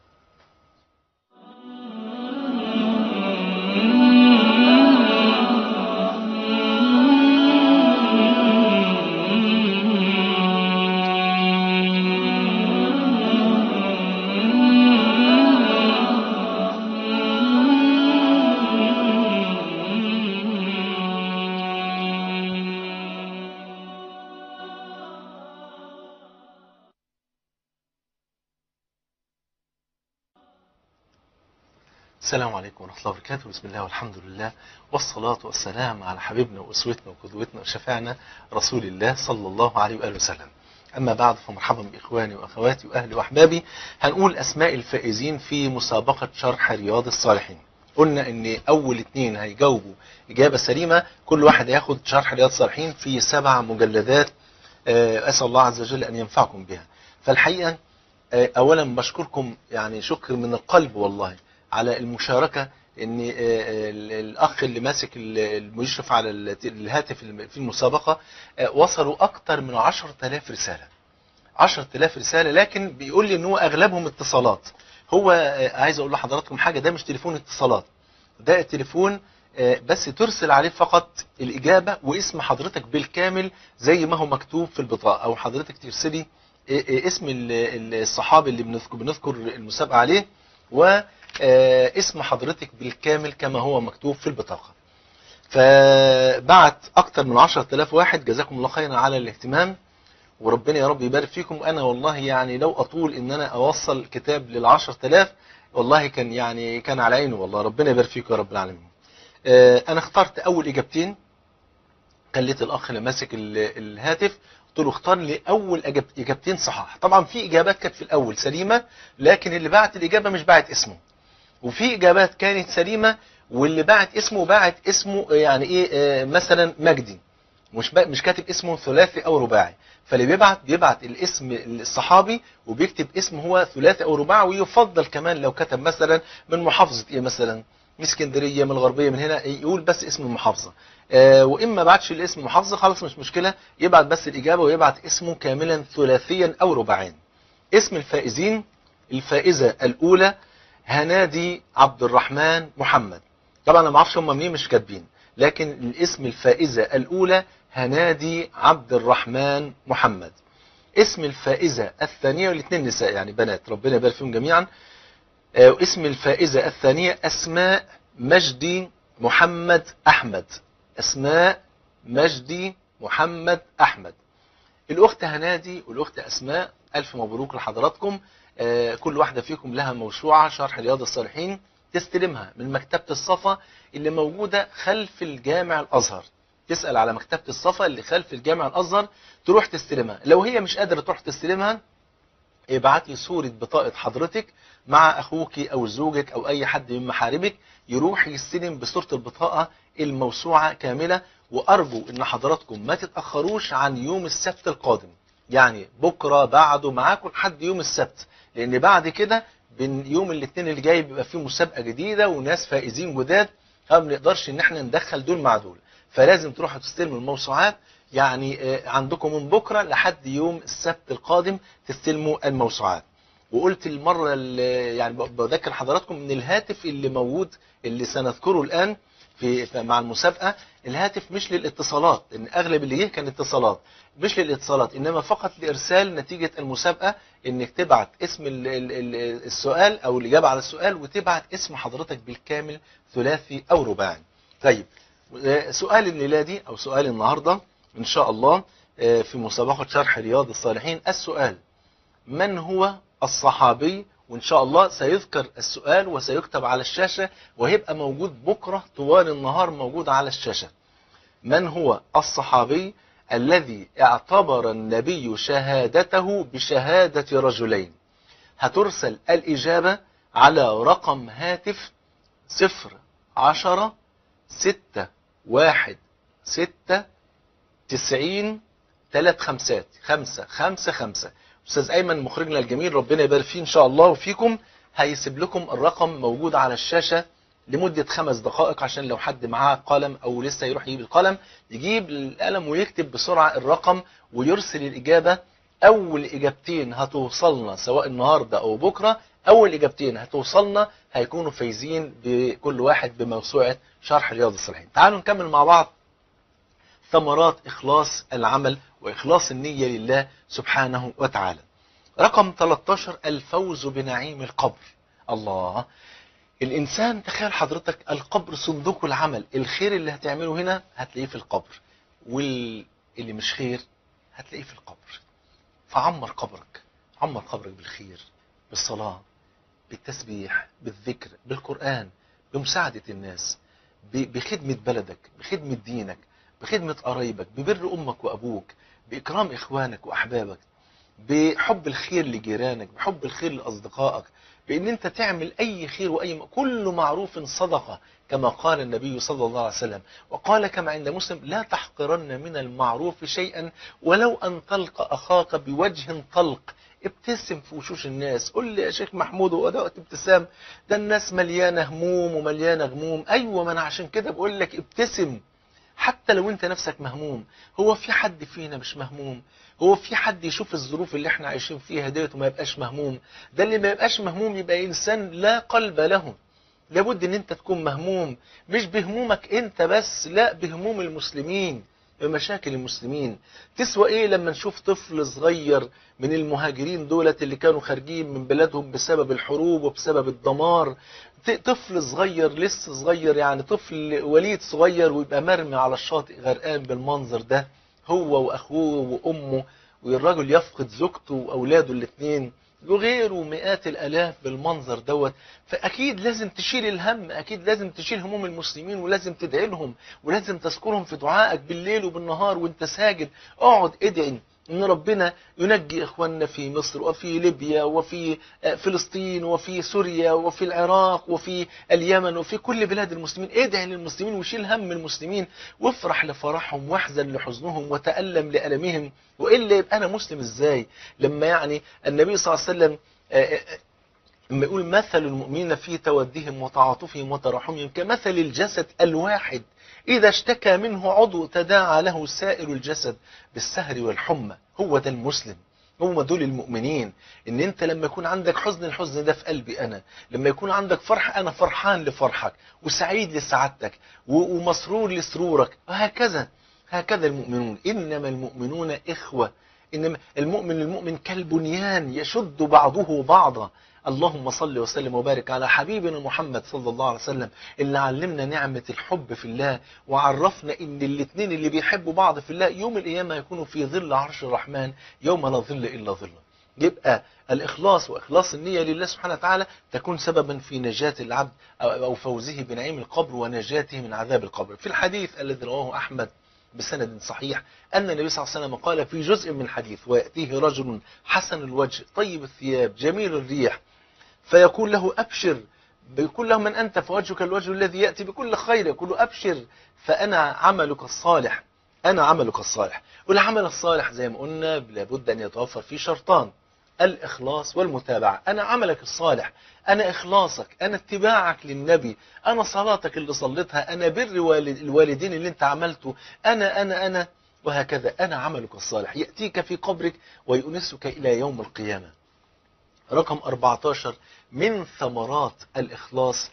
السلام عليكم ورحمة الله وبركاته بسم الله والحمد لله والصلاة والسلام على حبيبنا وأسوتنا وقدوتنا وشفاعنا رسول الله صلى الله عليه وآله وسلم أما بعد فمرحبا بإخواني وأخواتي وأهلي وأحبابي هنقول أسماء الفائزين في مسابقة شرح رياض الصالحين قلنا ان اول اتنين هيجاوبوا اجابة سليمة كل واحد هياخد شرح رياض الصالحين في سبع مجلدات اسأل الله عز وجل ان ينفعكم بها فالحقيقة اولا بشكركم يعني شكر من القلب والله على المشاركة ان الاخ اللي ماسك المشرف على الهاتف في المسابقة وصلوا اكتر من 10000 رسالة 10000 رسالة لكن بيقول لي ان هو اغلبهم اتصالات هو عايز اقول لحضراتكم حاجة ده مش تليفون اتصالات ده التليفون بس ترسل عليه فقط الإجابة واسم حضرتك بالكامل زي ما هو مكتوب في البطاقة أو حضرتك ترسلي اسم الصحابي اللي بنذكر المسابقة عليه واسم حضرتك بالكامل كما هو مكتوب في البطاقة فبعت أكتر من 10000 واحد جزاكم الله خيرا على الاهتمام وربنا يا رب يبارك فيكم وانا والله يعني لو اطول ان انا اوصل كتاب للعشر تلاف والله كان يعني كان على عينه والله ربنا يبارك فيكم يا رب العالمين آه انا اخترت اول اجابتين خليت الاخ اللي ماسك الهاتف قلت له اختار لي اول اجابتين صحاح طبعا في اجابات كانت في الاول سليمة لكن اللي بعت الاجابة مش بعت اسمه وفي اجابات كانت سليمة واللي بعت اسمه بعت اسمه يعني ايه آه مثلا مجدي مش مش كاتب اسمه ثلاثي او رباعي فاللي بيبعت بيبعت الاسم الصحابي وبيكتب اسم هو ثلاثي او رباعي ويفضل كمان لو كتب مثلا من محافظة ايه مثلا من اسكندرية من الغربية من هنا يقول بس اسم المحافظة آه واما بعتش الاسم المحافظة خلاص مش مشكلة يبعت بس الاجابة ويبعت اسمه كاملا ثلاثيا او رباعيا اسم الفائزين الفائزة الاولى هنادي عبد الرحمن محمد طبعا انا ما اعرفش هم منين مش كاتبين لكن الاسم الفائزة الاولى هنادي عبد الرحمن محمد اسم الفائزة الثانية والاثنين نساء يعني بنات ربنا يبارك فيهم جميعا آه، اسم الفائزة الثانية أسماء مجدي محمد أحمد أسماء مجدي محمد أحمد الأخت هنادي والأخت أسماء ألف مبروك لحضراتكم آه، كل واحدة فيكم لها موسوعة شرح رياض الصالحين تستلمها من مكتبة الصفا اللي موجودة خلف الجامع الأزهر تسأل على مكتبة الصفا اللي خلف الجامع الأزهر تروح تستلمها لو هي مش قادرة تروح تستلمها ابعت لي صورة بطاقة حضرتك مع أخوك أو زوجك أو أي حد من محارمك يروح يستلم بصورة البطاقة الموسوعة كاملة وأرجو إن حضراتكم ما تتأخروش عن يوم السبت القادم يعني بكرة بعده معاكم لحد يوم السبت لأن بعد كده بين يوم الاثنين اللي جاي بيبقى فيه مسابقة جديدة وناس فائزين جداد فما بنقدرش إن احنا ندخل دول مع دول فلازم تروحوا تستلموا الموسوعات يعني آه، عندكم من بكرة لحد يوم السبت القادم تستلموا الموسوعات وقلت المرة اللي يعني ب- بذكر حضراتكم ان الهاتف اللي موجود اللي سنذكره الآن في في- مع المسابقة الهاتف مش للاتصالات ان اغلب اللي جه كان اتصالات مش للاتصالات انما فقط لارسال نتيجة المسابقة انك تبعت اسم ال- ال- ال- السؤال او الاجابة على السؤال وتبعت اسم حضرتك بالكامل ثلاثي او رباعي طيب آه، سؤال الليلة دي او سؤال النهاردة ان شاء الله آه، في مسابقة شرح رياض الصالحين السؤال من هو الصحابي وإن شاء الله سيذكر السؤال وسيكتب على الشاشة وهيبقى موجود بكرة طوال النهار موجود على الشاشة من هو الصحابي الذي اعتبر النبي شهادته بشهادة رجلين هترسل الإجابة على رقم هاتف صفر عشرة ستة واحد ستة تسعين ثلاث خمسات خمسة خمسة خمسة أستاذ أيمن مخرجنا الجميل ربنا يبارك فيه إن شاء الله وفيكم هيسيب لكم الرقم موجود على الشاشة لمدة خمس دقائق عشان لو حد معاه قلم أو لسه يروح يجيب القلم يجيب القلم ويكتب بسرعة الرقم ويرسل الإجابة أول إجابتين هتوصلنا سواء النهاردة أو بكرة أول إجابتين هتوصلنا هيكونوا فايزين بكل واحد بموسوعة شرح رياض الصالحين تعالوا نكمل مع بعض ثمرات إخلاص العمل وإخلاص النية لله سبحانه وتعالى رقم 13 الفوز بنعيم القبر الله الإنسان تخيل حضرتك القبر صندوق العمل الخير اللي هتعمله هنا هتلاقيه في القبر واللي مش خير هتلاقيه في القبر فعمر قبرك عمر قبرك بالخير بالصلاة بالتسبيح بالذكر بالقرآن بمساعدة الناس ب- بخدمة بلدك بخدمة دينك بخدمة قرايبك ببر أمك وأبوك بإكرام إخوانك وأحبابك بحب الخير لجيرانك بحب الخير لأصدقائك بأن أنت تعمل أي خير وأي م- كل معروف صدقة كما قال النبي صلى الله عليه وسلم وقال كما عند مسلم لا تحقرن من المعروف شيئا ولو أن تلقى أخاك بوجه طلق ابتسم في وشوش الناس قول لي يا شيخ محمود هو ده وقت ابتسام ده الناس مليانة هموم ومليانة غموم أيوة ما أنا عشان كده بقول لك ابتسم حتى لو انت نفسك مهموم هو في حد فينا مش مهموم هو في حد يشوف الظروف اللي احنا عايشين فيها ديت وما يبقاش مهموم ده اللي ما يبقاش مهموم يبقى انسان لا قلب له لابد ان انت تكون مهموم مش بهمومك انت بس لا بهموم المسلمين بمشاكل المسلمين تسوى ايه لما نشوف طفل صغير من المهاجرين دولت اللي كانوا خارجين من بلادهم بسبب الحروب وبسبب الدمار ط- طفل صغير لسه صغير يعني طفل وليد صغير ويبقى مرمي على الشاطئ غرقان بالمنظر ده هو واخوه وامه والراجل يفقد زوجته واولاده الاثنين وغيره مئات الالاف بالمنظر دوت فاكيد لازم تشيل الهم اكيد لازم تشيل هموم المسلمين ولازم تدعي لهم ولازم تذكرهم في دعائك بالليل وبالنهار وانت ساجد اقعد ادعي ان ربنا ينجي اخواننا في مصر وفي ليبيا وفي آه، فلسطين وفي سوريا وفي العراق وفي اليمن وفي كل بلاد المسلمين ادعي للمسلمين وشيل هم المسلمين وافرح لفرحهم واحزن لحزنهم وتألم لألمهم وإلا يبقى أنا مسلم إزاي لما يعني النبي صلى الله عليه وسلم آه، آه، لما يقول مثل المؤمنين في تودهم وتعاطفهم وتراحمهم كمثل الجسد الواحد إذا اشتكى منه عضو تداعى له سائر الجسد بالسهر والحمى هو ده المسلم هم دول المؤمنين ان انت لما يكون عندك حزن الحزن ده في قلبي انا لما يكون عندك فرح انا فرحان لفرحك وسعيد لسعادتك و- ومسرور لسرورك وهكذا هكذا المؤمنون انما المؤمنون اخوه انما المؤمن المؤمن كالبنيان يشد بعضه بعضا اللهم صل وسلم وبارك على حبيبنا محمد صلى الله عليه وسلم اللي علمنا نعمة الحب في الله وعرفنا ان الاثنين اللي بيحبوا بعض في الله يوم القيامة يكونوا في ظل عرش الرحمن يوم لا ظل الا ظله يبقى الإخلاص وإخلاص النية لله سبحانه وتعالى تكون سببا في نجاة العبد أو فوزه بنعيم القبر ونجاته من عذاب القبر في الحديث الذي رواه أحمد بسند صحيح أن النبي صلى الله عليه وسلم قال في جزء من الحديث ويأتيه رجل حسن الوجه طيب الثياب جميل الريح فيقول له أبشر بيقول له من أنت فوجهك الوجه الذي يأتي بكل خير يقول له أبشر فأنا عملك الصالح أنا عملك الصالح والعمل الصالح زي ما قلنا لابد أن يتوفر فيه شرطان الإخلاص والمتابعة أنا عملك الصالح أنا إخلاصك أنا اتباعك للنبي أنا صلاتك اللي صليتها أنا بر الوالدين اللي انت عملته أنا أنا أنا وهكذا أنا عملك الصالح يأتيك في قبرك ويؤنسك إلى يوم القيامة رقم 14 من ثمرات الإخلاص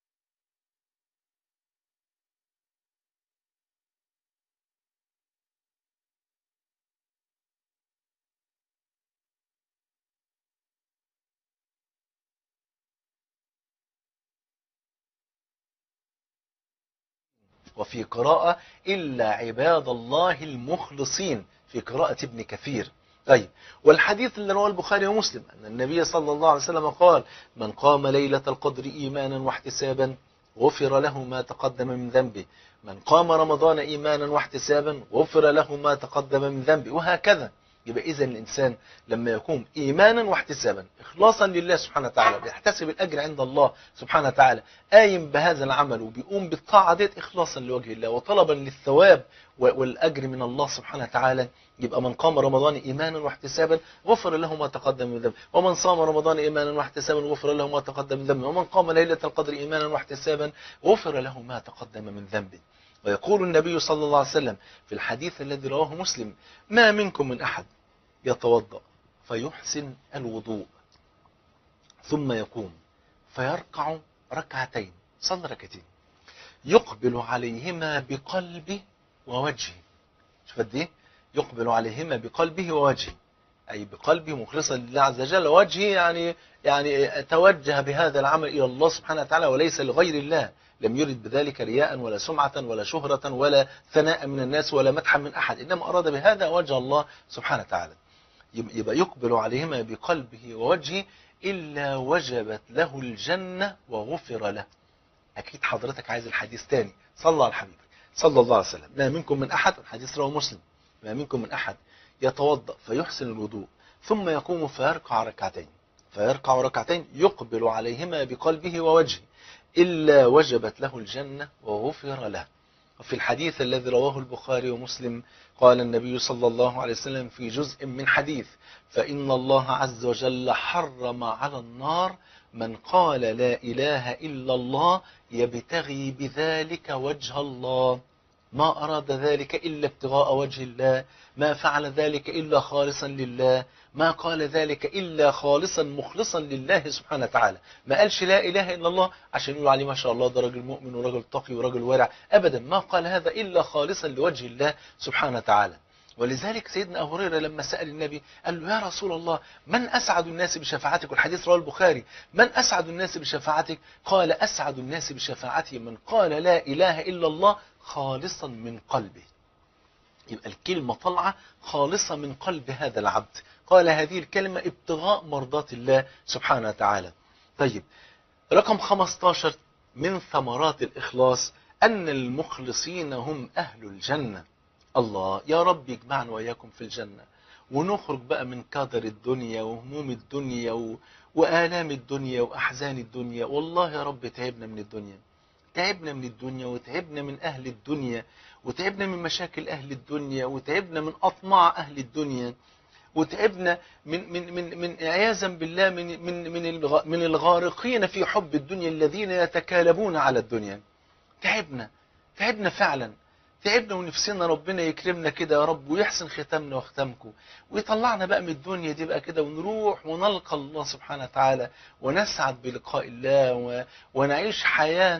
وفي قراءة إلا عباد الله المخلصين في قراءة ابن كثير طيب والحديث اللي رواه البخاري ومسلم أن النبي صلى الله عليه وسلم قال من قام ليلة القدر إيمانا واحتسابا غفر له ما تقدم من ذنبه من قام رمضان إيمانا واحتسابا غفر له ما تقدم من ذنبه وهكذا يبقى إذا الإنسان لما يقوم إيمانا واحتسابا إخلاصا لله سبحانه وتعالى بيحتسب الأجر عند الله سبحانه وتعالى قايم بهذا العمل وبيقوم بالطاعة ديت إخلاصا لوجه الله وطلبا للثواب والأجر من الله سبحانه وتعالى يبقى من قام رمضان إيمانا واحتسابا غفر له ما تقدم من ذنبه ومن صام رمضان إيمانا واحتسابا غفر له ما تقدم من ذنبه ومن قام ليلة القدر إيمانا واحتسابا غفر له ما تقدم من ذنبه ويقول النبي صلى الله عليه وسلم في الحديث الذي رواه مسلم ما منكم من أحد يتوضأ فيحسن الوضوء ثم يقوم فيركع ركعتين صلى ركعتين يقبل عليهما بقلبه ووجهه شوف قد ايه يقبل عليهما بقلبه ووجهه أي بقلبه مخلصا لله عز وجل ووجهه يعني يعني توجه بهذا العمل إلى الله سبحانه وتعالى وليس لغير الله لم يرد بذلك رياء ولا سمعة ولا شهرة ولا ثناء من الناس ولا مدحا من أحد إنما أراد بهذا وجه الله سبحانه وتعالى يبقى يقبل عليهما بقلبه ووجهه إلا وجبت له الجنة وغفر له أكيد حضرتك عايز الحديث تاني صلى على الحبيب صلى الله عليه وسلم ما منكم من أحد الحديث رواه مسلم ما منكم من أحد يتوضأ فيحسن الوضوء ثم يقوم فيركع ركعتين فيركع ركعتين يقبل عليهما بقلبه ووجهه إلا وجبت له الجنة وغفر له وفي الحديث الذي رواه البخاري ومسلم قال النبي صلى الله عليه وسلم في جزء من حديث فإن الله عز وجل حرم على النار من قال لا إله إلا الله يبتغي بذلك وجه الله ما أراد ذلك إلا ابتغاء وجه الله ما فعل ذلك إلا خالصا لله ما قال ذلك إلا خالصا مخلصا لله سبحانه وتعالى ما قالش لا إله إلا الله عشان يقول عليه ما شاء الله ده راجل مؤمن وراجل تقي وراجل ورع أبدا ما قال هذا إلا خالصا لوجه الله سبحانه وتعالى ولذلك سيدنا أبو هريرة لما سأل النبي قال له يا رسول الله من أسعد الناس بشفاعتك والحديث رواه البخاري من أسعد الناس بشفاعتك قال أسعد الناس بشفاعتي من قال لا إله إلا الله خالصا من قلبه يبقى الكلمة طالعة خالصة من قلب هذا العبد قال هذه الكلمة ابتغاء مرضات الله سبحانه وتعالى طيب رقم 15 من ثمرات الإخلاص أن المخلصين هم أهل الجنة الله يا رب يجمعنا وإياكم في الجنة ونخرج بقى من كدر الدنيا وهموم الدنيا و... وآلام الدنيا وأحزان الدنيا والله يا رب تعبنا من الدنيا تعبنا من الدنيا وتعبنا من أهل الدنيا وتعبنا من مشاكل أهل الدنيا وتعبنا من أطماع أهل الدنيا وتعبنا من من من من عياذا بالله من من من من الغارقين في حب الدنيا الذين يتكالبون على الدنيا تعبنا تعبنا فعلا تعبنا ونفسنا ربنا يكرمنا كده يا رب ويحسن ختامنا وختامكم ويطلعنا بقى من الدنيا دي بقى كده ونروح ونلقى الله سبحانه وتعالى ونسعد بلقاء الله ونعيش حياة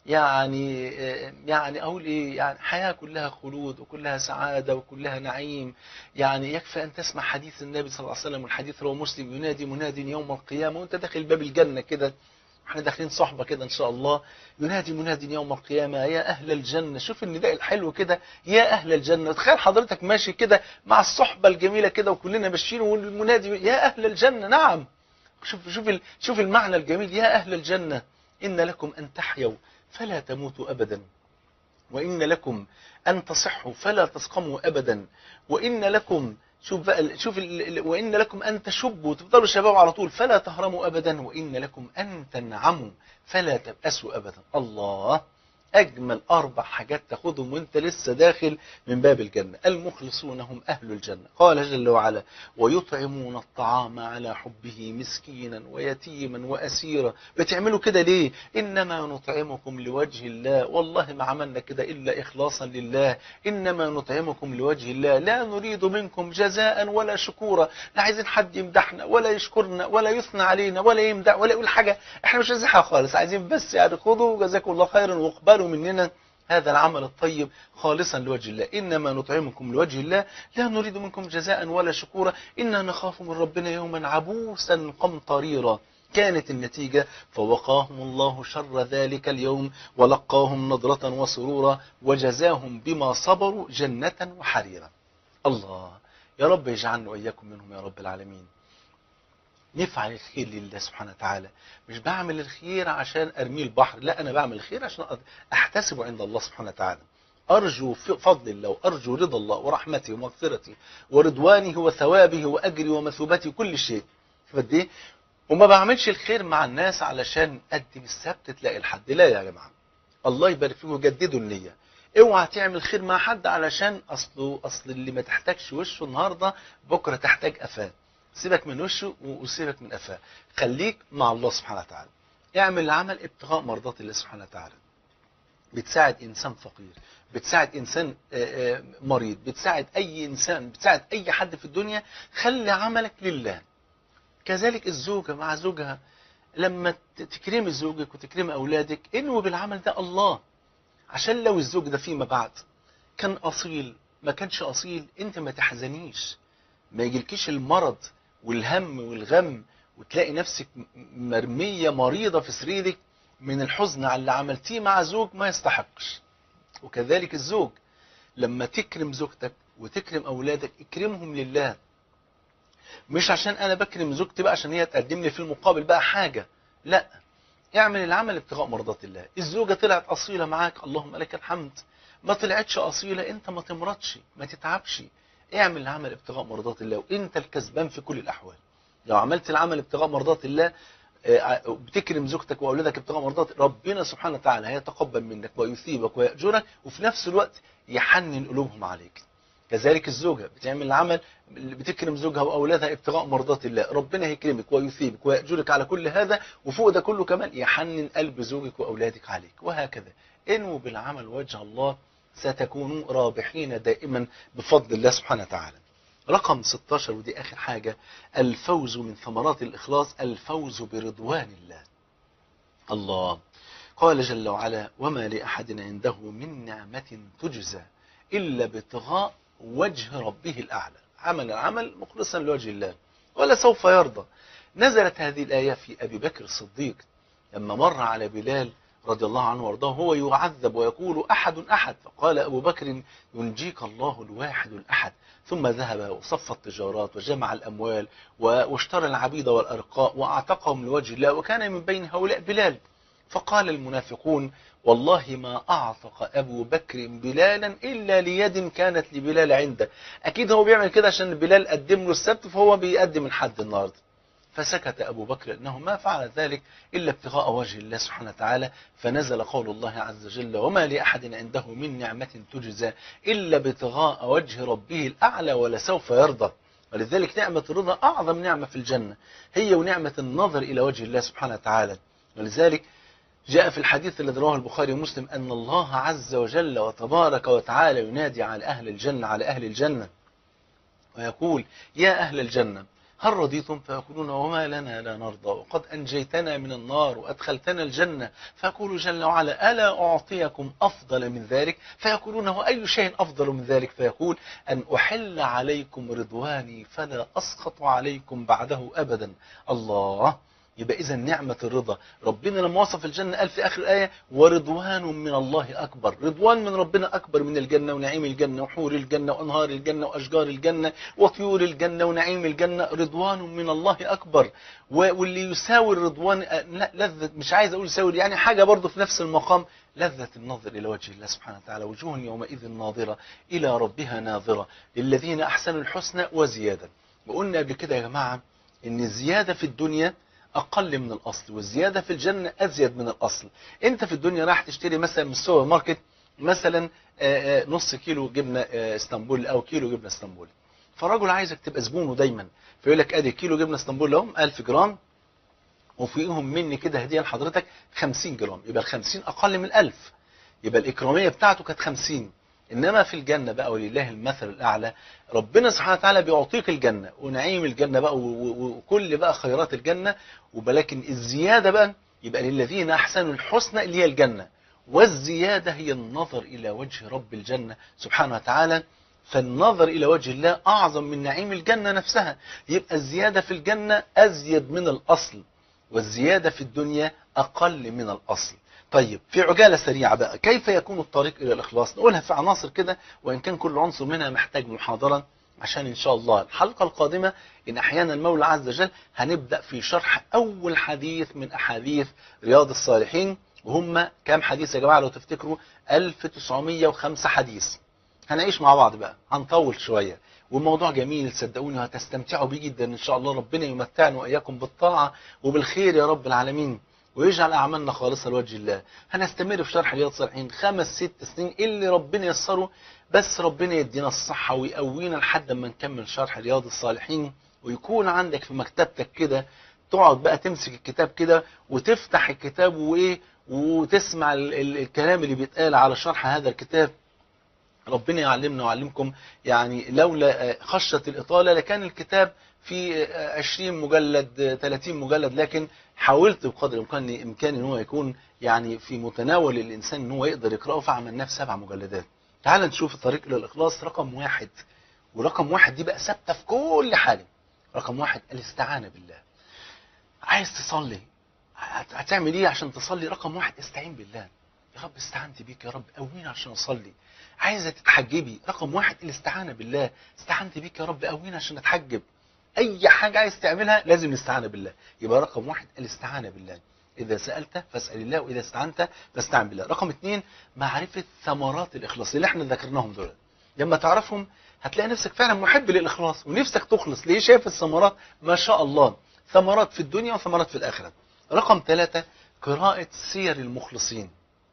يعني يعني اقول ايه يعني حياه كلها خلود وكلها سعاده وكلها نعيم يعني يكفي ان تسمع حديث النبي صلى الله عليه وسلم والحديث رواه مسلم ينادي مناد يوم القيامه وانت داخل باب الجنه كده احنا داخلين صحبه كده ان شاء الله ينادي مناد يوم القيامه يا اهل الجنه شوف النداء الحلو كده يا اهل الجنه تخيل حضرتك ماشي كده مع الصحبه الجميله كده وكلنا ماشيين والمنادي يا اهل الجنه نعم شوف شوف شوف المعنى الجميل يا اهل الجنه ان لكم ان تحيوا فلا تموتوا أبدا وإن لكم أن تصحوا فلا تسقموا أبدا وإن لكم شوف بقى شوف ال... وإن لكم أن تشبوا تفضلوا شباب على طول فلا تهرموا أبدا وإن لكم أن تنعموا فلا تبأسوا أبدا الله أجمل أربع حاجات تاخدهم وأنت لسه داخل من باب الجنة المخلصون هم أهل الجنة قال جل وعلا ويطعمون الطعام على حبه مسكينا ويتيما وأسيرا بتعملوا كده ليه إنما نطعمكم لوجه الله والله ما عملنا كده إلا إخلاصا لله إنما نطعمكم لوجه الله لا نريد منكم جزاء ولا شكورا لا عايزين حد يمدحنا ولا يشكرنا ولا يثنى علينا ولا يمدح ولا يقول حاجة احنا مش عايزين حاجة خالص عايزين بس يعني خذوا جزاكم الله خيرا واقبلوا مننا هذا العمل الطيب خالصا لوجه الله إنما نطعمكم لوجه الله لا نريد منكم جزاء ولا شكورا إنا نخاف من ربنا يوما عبوسا قمطريرا كانت النتيجة فوقاهم الله شر ذلك اليوم ولقاهم نضرة وسرورا وجزاهم بما صبروا جنة وحريرا الله يا رب يجعلنا وإياكم منهم يا رب العالمين نفعل الخير لله سبحانه وتعالى مش بعمل الخير عشان ارميه البحر لا انا بعمل الخير عشان احتسبه عند الله سبحانه وتعالى ارجو فضل الله وارجو رضا الله ورحمته ومغفرته ورضوانه وثوابه واجري ومثوبته كل شيء فدي ايه وما بعملش الخير مع الناس علشان ادي بالسبت تلاقي الحد لا يا جماعه الله يبارك فيكم جددوا النيه اوعى تعمل خير مع حد علشان اصله اصل اللي ما تحتاجش وشه النهارده بكره تحتاج قفاه سيبك من وشه وسيبك من قفاه خليك مع الله سبحانه وتعالى اعمل العمل ابتغاء مرضات الله سبحانه وتعالى بتساعد انسان فقير بتساعد انسان مريض بتساعد اي انسان بتساعد اي حد في الدنيا خلي عملك لله كذلك الزوجة مع زوجها لما تكرمي زوجك وتكرمي اولادك انوي بالعمل ده الله عشان لو الزوج ده فيما بعد كان اصيل ما كانش اصيل انت ما تحزنيش ما يجيلكيش المرض والهم والغم وتلاقي نفسك مرمية مريضة في سريرك من الحزن على اللي عملتيه مع زوج ما يستحقش وكذلك الزوج لما تكرم زوجتك وتكرم أولادك اكرمهم لله مش عشان أنا بكرم زوجتي بقى عشان هي تقدم لي في المقابل بقى حاجة لا اعمل العمل ابتغاء مرضات الله الزوجة طلعت أصيلة معاك اللهم لك الحمد ما طلعتش أصيلة انت ما تمرضش ما تتعبش اعمل العمل ابتغاء مرضات الله وانت الكسبان في كل الاحوال لو عملت العمل ابتغاء مرضات الله بتكرم زوجتك واولادك ابتغاء مرضات ربنا سبحانه وتعالى هيتقبل منك ويثيبك ويأجرك وفي نفس الوقت يحنن قلوبهم عليك كذلك الزوجة بتعمل العمل بتكرم زوجها واولادها ابتغاء مرضات الله ربنا هيكرمك ويثيبك ويأجرك على كل هذا وفوق ده كله كمان يحنن قلب زوجك واولادك عليك وهكذا انووا بالعمل وجه الله ستكونوا رابحين دائما بفضل الله سبحانه وتعالى رقم 16 ودي آخر حاجة الفوز من ثمرات الإخلاص الفوز برضوان الله الله قال جل وعلا وما لأحد عنده من نعمة تجزى إلا ابتغاء وجه ربه الأعلى عمل العمل مخلصا لوجه الله ولا سوف يرضى نزلت هذه الآية في أبي بكر الصديق لما مر على بلال رضي الله عنه وارضاه هو يعذب ويقول أحد أحد فقال أبو بكر ينجيك الله الواحد الأحد ثم ذهب وصف التجارات وجمع الأموال واشترى العبيد والأرقاء وأعتقهم لوجه الله وكان من بين هؤلاء بلال فقال المنافقون والله ما أعتق أبو بكر بلالا إلا ليد كانت لبلال عنده أكيد هو بيعمل كده عشان بلال قدم له السبت فهو بيقدم الحد النهارده فسكت أبو بكر أنه ما فعل ذلك إلا ابتغاء وجه الله سبحانه وتعالى فنزل قول الله عز وجل وما لأحد عنده من نعمة تجزى إلا ابتغاء وجه ربه الأعلى ولسوف يرضى ولذلك نعمة الرضا أعظم نعمة في الجنة هي ونعمة النظر إلى وجه الله سبحانه وتعالى ولذلك جاء في الحديث الذي رواه البخاري ومسلم أن الله عز وجل وتبارك وتعالى ينادي على أهل الجنة على أهل الجنة ويقول يا أهل الجنة هل رضيتم فيقولون وما لنا لا نرضى وقد أنجيتنا من النار وأدخلتنا الجنة فيقول جل وعلا ألا أعطيكم أفضل من ذلك فيقولون وأي شيء أفضل من ذلك فيقول أن أحل عليكم رضواني فلا أسخط عليكم بعده أبدا الله يبقى إذا نعمة الرضا ربنا لما وصف الجنة قال في آخر الآية ورضوان من الله أكبر رضوان من ربنا أكبر من الجنة ونعيم الجنة وحور الجنة وأنهار الجنة وأشجار الجنة وطيور الجنة ونعيم الجنة رضوان من الله أكبر واللي يساوي الرضوان لا لذة مش عايز أقول يساوي يعني حاجة برضه في نفس المقام لذة النظر إلى وجه الله سبحانه وتعالى وجوه يومئذ ناظرة إلى ربها ناظرة للذين أحسنوا الحسنى وزيادة وقلنا قبل كده يا جماعة إن الزيادة في الدنيا أقل من الأصل والزيادة في الجنة أزيد من الأصل أنت في الدنيا راح تشتري مثلا من السوبر ماركت مثلا نص كيلو جبنة اسطنبول أو كيلو جبنة اسطنبول فالراجل عايزك تبقى زبونه دايما فيقول لك ادي كيلو جبنه اسطنبول لهم 1000 جرام وفيهم مني كده هديه لحضرتك 50 جرام يبقى ال 50 اقل من 1000 يبقى الاكراميه بتاعته كانت 50 انما في الجنه بقى ولله المثل الاعلى ربنا سبحانه وتعالى بيعطيك الجنه ونعيم الجنه بقى وكل بقى خيرات الجنه ولكن الزياده بقى يبقى للذين احسنوا الحسنى اللي هي الجنه والزياده هي النظر الى وجه رب الجنه سبحانه وتعالى فالنظر إلى وجه الله أعظم من نعيم الجنة نفسها يبقى الزيادة في الجنة أزيد من الأصل والزيادة في الدنيا أقل من الأصل طيب في عجالة سريعة بقى كيف يكون الطريق إلى الإخلاص نقولها في عناصر كده وإن كان كل عنصر منها محتاج محاضرة عشان إن شاء الله الحلقة القادمة إن أحيانا المولى عز وجل هنبدأ في شرح أول حديث من أحاديث رياض الصالحين وهم كام حديث يا جماعة لو تفتكروا 1905 حديث هنعيش مع بعض بقى هنطول شوية والموضوع جميل صدقوني وهتستمتعوا بيه جدا ان شاء الله ربنا يمتعنا واياكم بالطاعة وبالخير يا رب العالمين ويجعل اعمالنا خالصة لوجه الله هنستمر في شرح رياض الصالحين خمس ست سنين اللي ربنا يسره بس ربنا يدينا الصحة ويقوينا لحد ما نكمل شرح رياض الصالحين ويكون عندك في مكتبتك كده تقعد بقى تمسك الكتاب كده وتفتح الكتاب وايه وتسمع ال ال الكلام اللي بيتقال على شرح هذا الكتاب ربنا يعلمنا ويعلمكم يعني لولا خشة الإطالة لكان الكتاب في 20 مجلد 30 مجلد لكن حاولت بقدر الإمكان إمكان إن هو يكون يعني في متناول الإنسان إن هو يقدر يقرأه فعملناه في سبع مجلدات تعال نشوف الطريق إلى الإخلاص رقم واحد ورقم واحد دي بقى ثابتة في كل حاجة رقم واحد الاستعانة بالله عايز تصلي هتعمل ايه عشان تصلي رقم واحد استعين بالله يا رب استعنت بيك يا رب قوينا عشان اصلي عايزه تتحجبي رقم واحد الاستعانه بالله استعنت بيك يا رب قوينا عشان اتحجب اي حاجه عايز تعملها لازم الاستعانه بالله يبقى رقم واحد الاستعانه بالله اذا سالت فاسال الله واذا استعنت فاستعن بالله رقم اثنين معرفه ثمرات الاخلاص اللي احنا ذكرناهم دول لما تعرفهم هتلاقي نفسك فعلا محب للاخلاص ونفسك تخلص ليه شايف الثمرات ما شاء الله ثمرات في الدنيا وثمرات في الاخره رقم ثلاثة قراءة سير المخلصين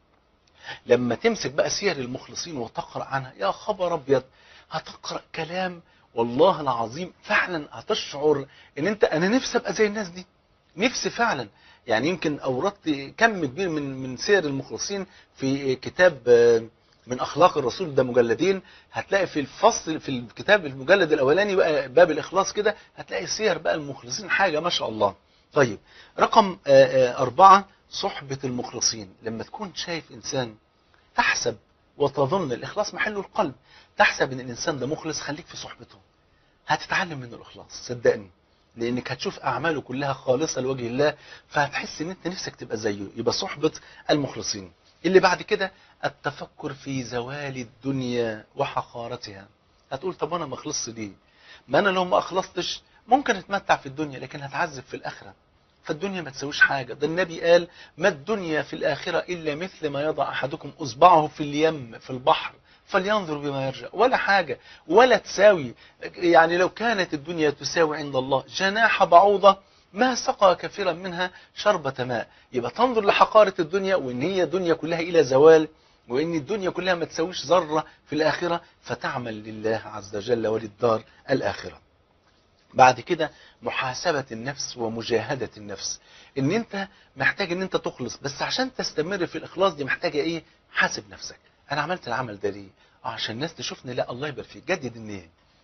لما تمسك بقى سير المخلصين وتقرأ عنها يا خبر أبيض هتقرأ كلام والله العظيم فعلا هتشعر ان انت انا نفسي ابقى زي الناس دي نفسي فعلا يعني يمكن اوردت كم كبير من من سير المخلصين في كتاب من اخلاق الرسول ده مجلدين هتلاقي في الفصل في الكتاب المجلد الاولاني بقى باب الاخلاص كده هتلاقي سير بقى المخلصين حاجه ما شاء الله طيب رقم أربعة صحبة المخلصين لما تكون شايف إنسان تحسب وتظن الإخلاص محله القلب تحسب إن الإنسان ده مخلص خليك في صحبته هتتعلم منه الإخلاص صدقني لأنك هتشوف أعماله كلها خالصة لوجه الله فهتحس إن أنت نفسك تبقى زيه يبقى صحبة المخلصين اللي بعد كده التفكر في زوال الدنيا وحقارتها هتقول طب أنا ما أخلصش ليه ما أنا لو ما أخلصتش ممكن اتمتع في الدنيا لكن هتعذب في الآخرة فالدنيا ما تسويش حاجة ده النبي قال ما الدنيا في الآخرة إلا مثل ما يضع أحدكم أصبعه في اليم في البحر فلينظر بما يرجع ولا حاجة ولا تساوي يعني لو كانت الدنيا تساوي عند الله جناح بعوضة ما سقى كثيرا منها شربة ماء يبقى تنظر لحقارة الدنيا وإن هي دنيا كلها إلى زوال وإن الدنيا كلها ما تساويش ذرة في الآخرة فتعمل لله عز وجل وللدار الآخرة بعد كده محاسبة النفس ومجاهدة النفس ان انت محتاج ان انت تخلص بس عشان تستمر في الاخلاص دي محتاجة ايه حاسب نفسك انا عملت العمل ده ليه عشان الناس تشوفني لا الله يبارك فيك جدد النية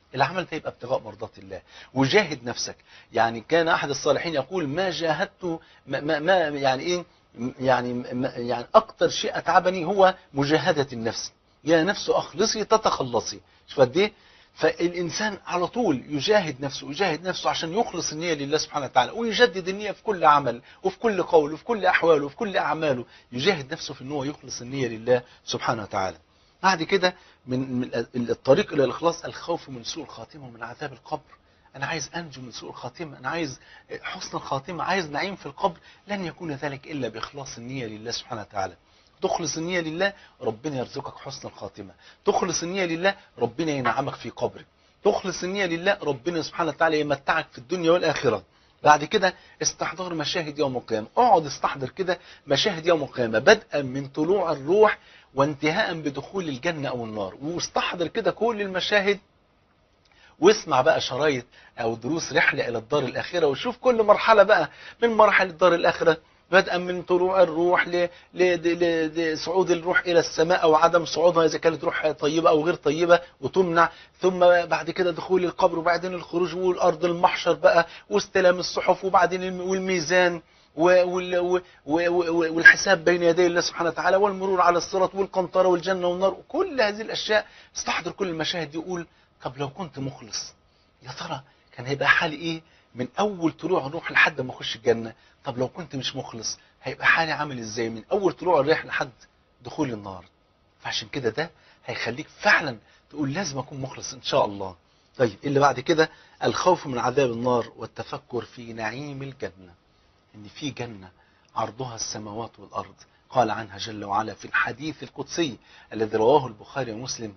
العمل ده يبقى ابتغاء مرضات الله وجاهد نفسك يعني كان احد الصالحين يقول ما جاهدت ما, ما, ما يعني ايه يعني ما يعني اكتر شيء اتعبني هو مجاهده النفس يا نفس اخلصي تتخلصي شوف قد ايه فالإنسان على طول يجاهد نفسه يجاهد نفسه عشان يخلص النية لله سبحانه وتعالى ويجدد النية في كل عمل وفي كل قول وفي كل أحواله وفي كل أعماله يجاهد نفسه في أنه يخلص النية لله سبحانه وتعالى بعد كده من من الطريق إلى الإخلاص الخوف من سوء الخاتمة ومن عذاب القبر أنا عايز أنجو من سوء الخاتمة أنا عايز حسن الخاتمة عايز نعيم في القبر لن يكون ذلك إلا بإخلاص النية لله سبحانه وتعالى تخلص النية لله ربنا يرزقك حسن الخاتمة تخلص النية لله ربنا ينعمك في قبرك تخلص النية لله ربنا سبحانه وتعالى يمتعك في الدنيا والآخرة بعد كده استحضار مشاهد يوم القيامة اقعد استحضر كده مشاهد يوم القيامة بدءا من طلوع الروح وانتهاء بدخول الجنة أو النار واستحضر كده كل المشاهد واسمع بقى شرايط أو دروس رحلة إلى الدار الآخرة وشوف كل مرحلة بقى من مراحل الدار الآخرة بدءا من طلوع الروح ل... ل... لصعود الروح إلى السماء أو عدم صعودها إذا كانت روح طيبة أو غير طيبة وتمنع ثم بعد كده دخول القبر وبعدين الخروج والأرض المحشر بقى واستلام الصحف وبعدين والميزان وال... والحساب بين يدي الله سبحانه وتعالى والمرور على الصراط والقنطرة والجنة والنار وكل هذه الأشياء استحضر كل المشاهد دي يقول طب لو كنت مخلص يا ترى كان هيبقى حالي إيه من أول طلوع الروح لحد ما أخش الجنة طب لو كنت مش مخلص هيبقى حالي عامل ازاي من اول طلوع الريح لحد دخول النار فعشان كده ده هيخليك فعلا تقول لازم اكون مخلص ان شاء الله طيب اللي بعد كده الخوف من عذاب النار والتفكر في نعيم الجنة ان في جنة عرضها السماوات والارض قال عنها جل وعلا في الحديث القدسي الذي رواه البخاري ومسلم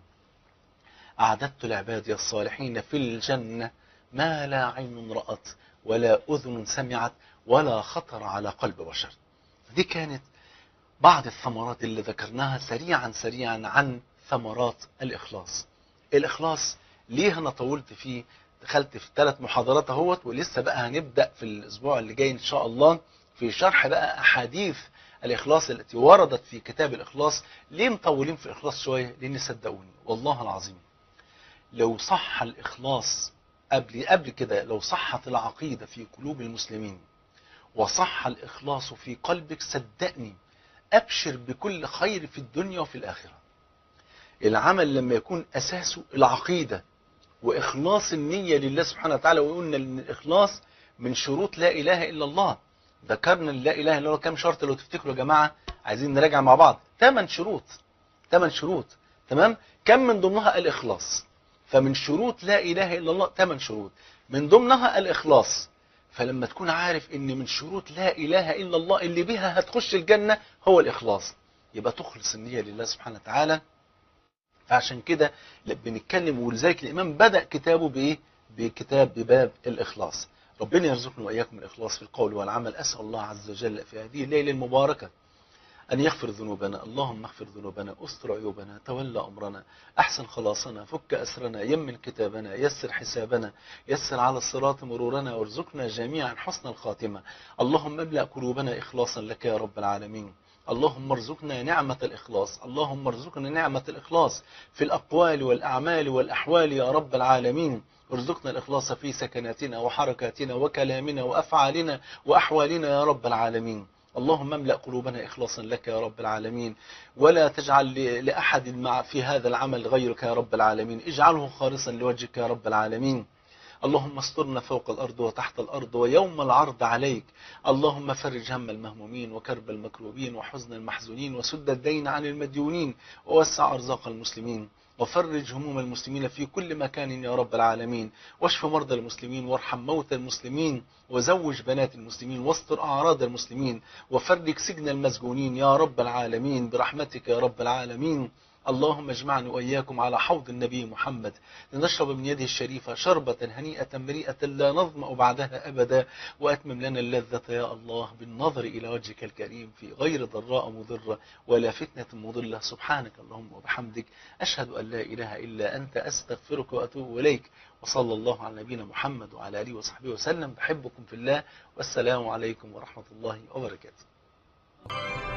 أعددت لعبادي الصالحين في الجنة ما لا عين رأت ولا أذن سمعت ولا خطر على قلب بشر دي كانت بعض الثمرات اللي ذكرناها سريعا سريعا عن ثمرات الإخلاص الإخلاص ليه أنا طولت فيه دخلت في ثلاث محاضرات اهوت ولسه بقى هنبدأ في الأسبوع اللي جاي إن شاء الله في شرح بقى أحاديث الإخلاص التي وردت في كتاب الإخلاص ليه مطولين في الإخلاص شوية لأن صدقوني والله العظيم لو صح الإخلاص قبل قبل كده لو صحت العقيدة في قلوب المسلمين وصح الإخلاص في قلبك صدقني أبشر بكل خير في الدنيا وفي الآخرة العمل لما يكون أساسه العقيدة وإخلاص النية لله سبحانه وتعالى وقلنا أن الإخلاص من شروط لا إله إلا الله ذكرنا لا إله إلا الله كم شرط لو تفتكروا يا جماعة عايزين نراجع مع بعض ثمان شروط ثمان شروط تمام كم من ضمنها الإخلاص فمن شروط لا إله إلا الله ثمان شروط من ضمنها الإخلاص فلما تكون عارف ان من شروط لا اله الا الله اللي بها هتخش الجنة هو الاخلاص يبقى تخلص النية لله سبحانه وتعالى فعشان كده بنتكلم ولذلك الامام بدأ كتابه بايه بكتاب بباب الاخلاص ربنا يرزقنا واياكم الاخلاص في القول والعمل اسال الله عز وجل في هذه الليله المباركه أن يغفر ذنوبنا اللهم اغفر ذنوبنا استر عيوبنا تولى أمرنا أحسن خلاصنا فك أسرنا يمن كتابنا يسر حسابنا يسر على الصراط مرورنا وارزقنا جميعا حسن الخاتمة اللهم املأ قلوبنا إخلاصا لك يا رب العالمين اللهم ارزقنا نعمة الإخلاص اللهم ارزقنا نعمة الإخلاص في الأقوال والأعمال والأحوال يا رب العالمين ارزقنا الإخلاص في سكناتنا وحركاتنا وكلامنا وأفعالنا وأحوالنا يا رب العالمين اللهم املأ قلوبنا إخلاصا لك يا رب العالمين ولا تجعل لأحد مع في هذا العمل غيرك يا رب العالمين اجعله خالصا لوجهك يا رب العالمين اللهم استرنا فوق الأرض وتحت الأرض ويوم العرض عليك اللهم فرج هم المهمومين وكرب المكروبين وحزن المحزونين وسد الدين عن المديونين ووسع أرزاق المسلمين وفرج هموم المسلمين في كل مكان يا رب العالمين واشف مرضى المسلمين وارحم موتى المسلمين وزوج بنات المسلمين واستر أعراض المسلمين وفرج سجن المسجونين يا رب العالمين برحمتك يا رب العالمين اللهم اجمعني وإياكم على حوض النبي محمد لنشرب من يده الشريفة شربة هنيئة مريئة لا نظمأ بعدها أبدا وأتمم لنا اللذة يا الله بالنظر إلى وجهك الكريم في غير ضراء مضرة ولا فتنة مضلة سبحانك اللهم وبحمدك أشهد أن لا إله إلا أنت أستغفرك وأتوب إليك وصلى الله على نبينا محمد وعلى آله وصحبه وسلم بحبكم في الله والسلام عليكم ورحمة الله وبركاته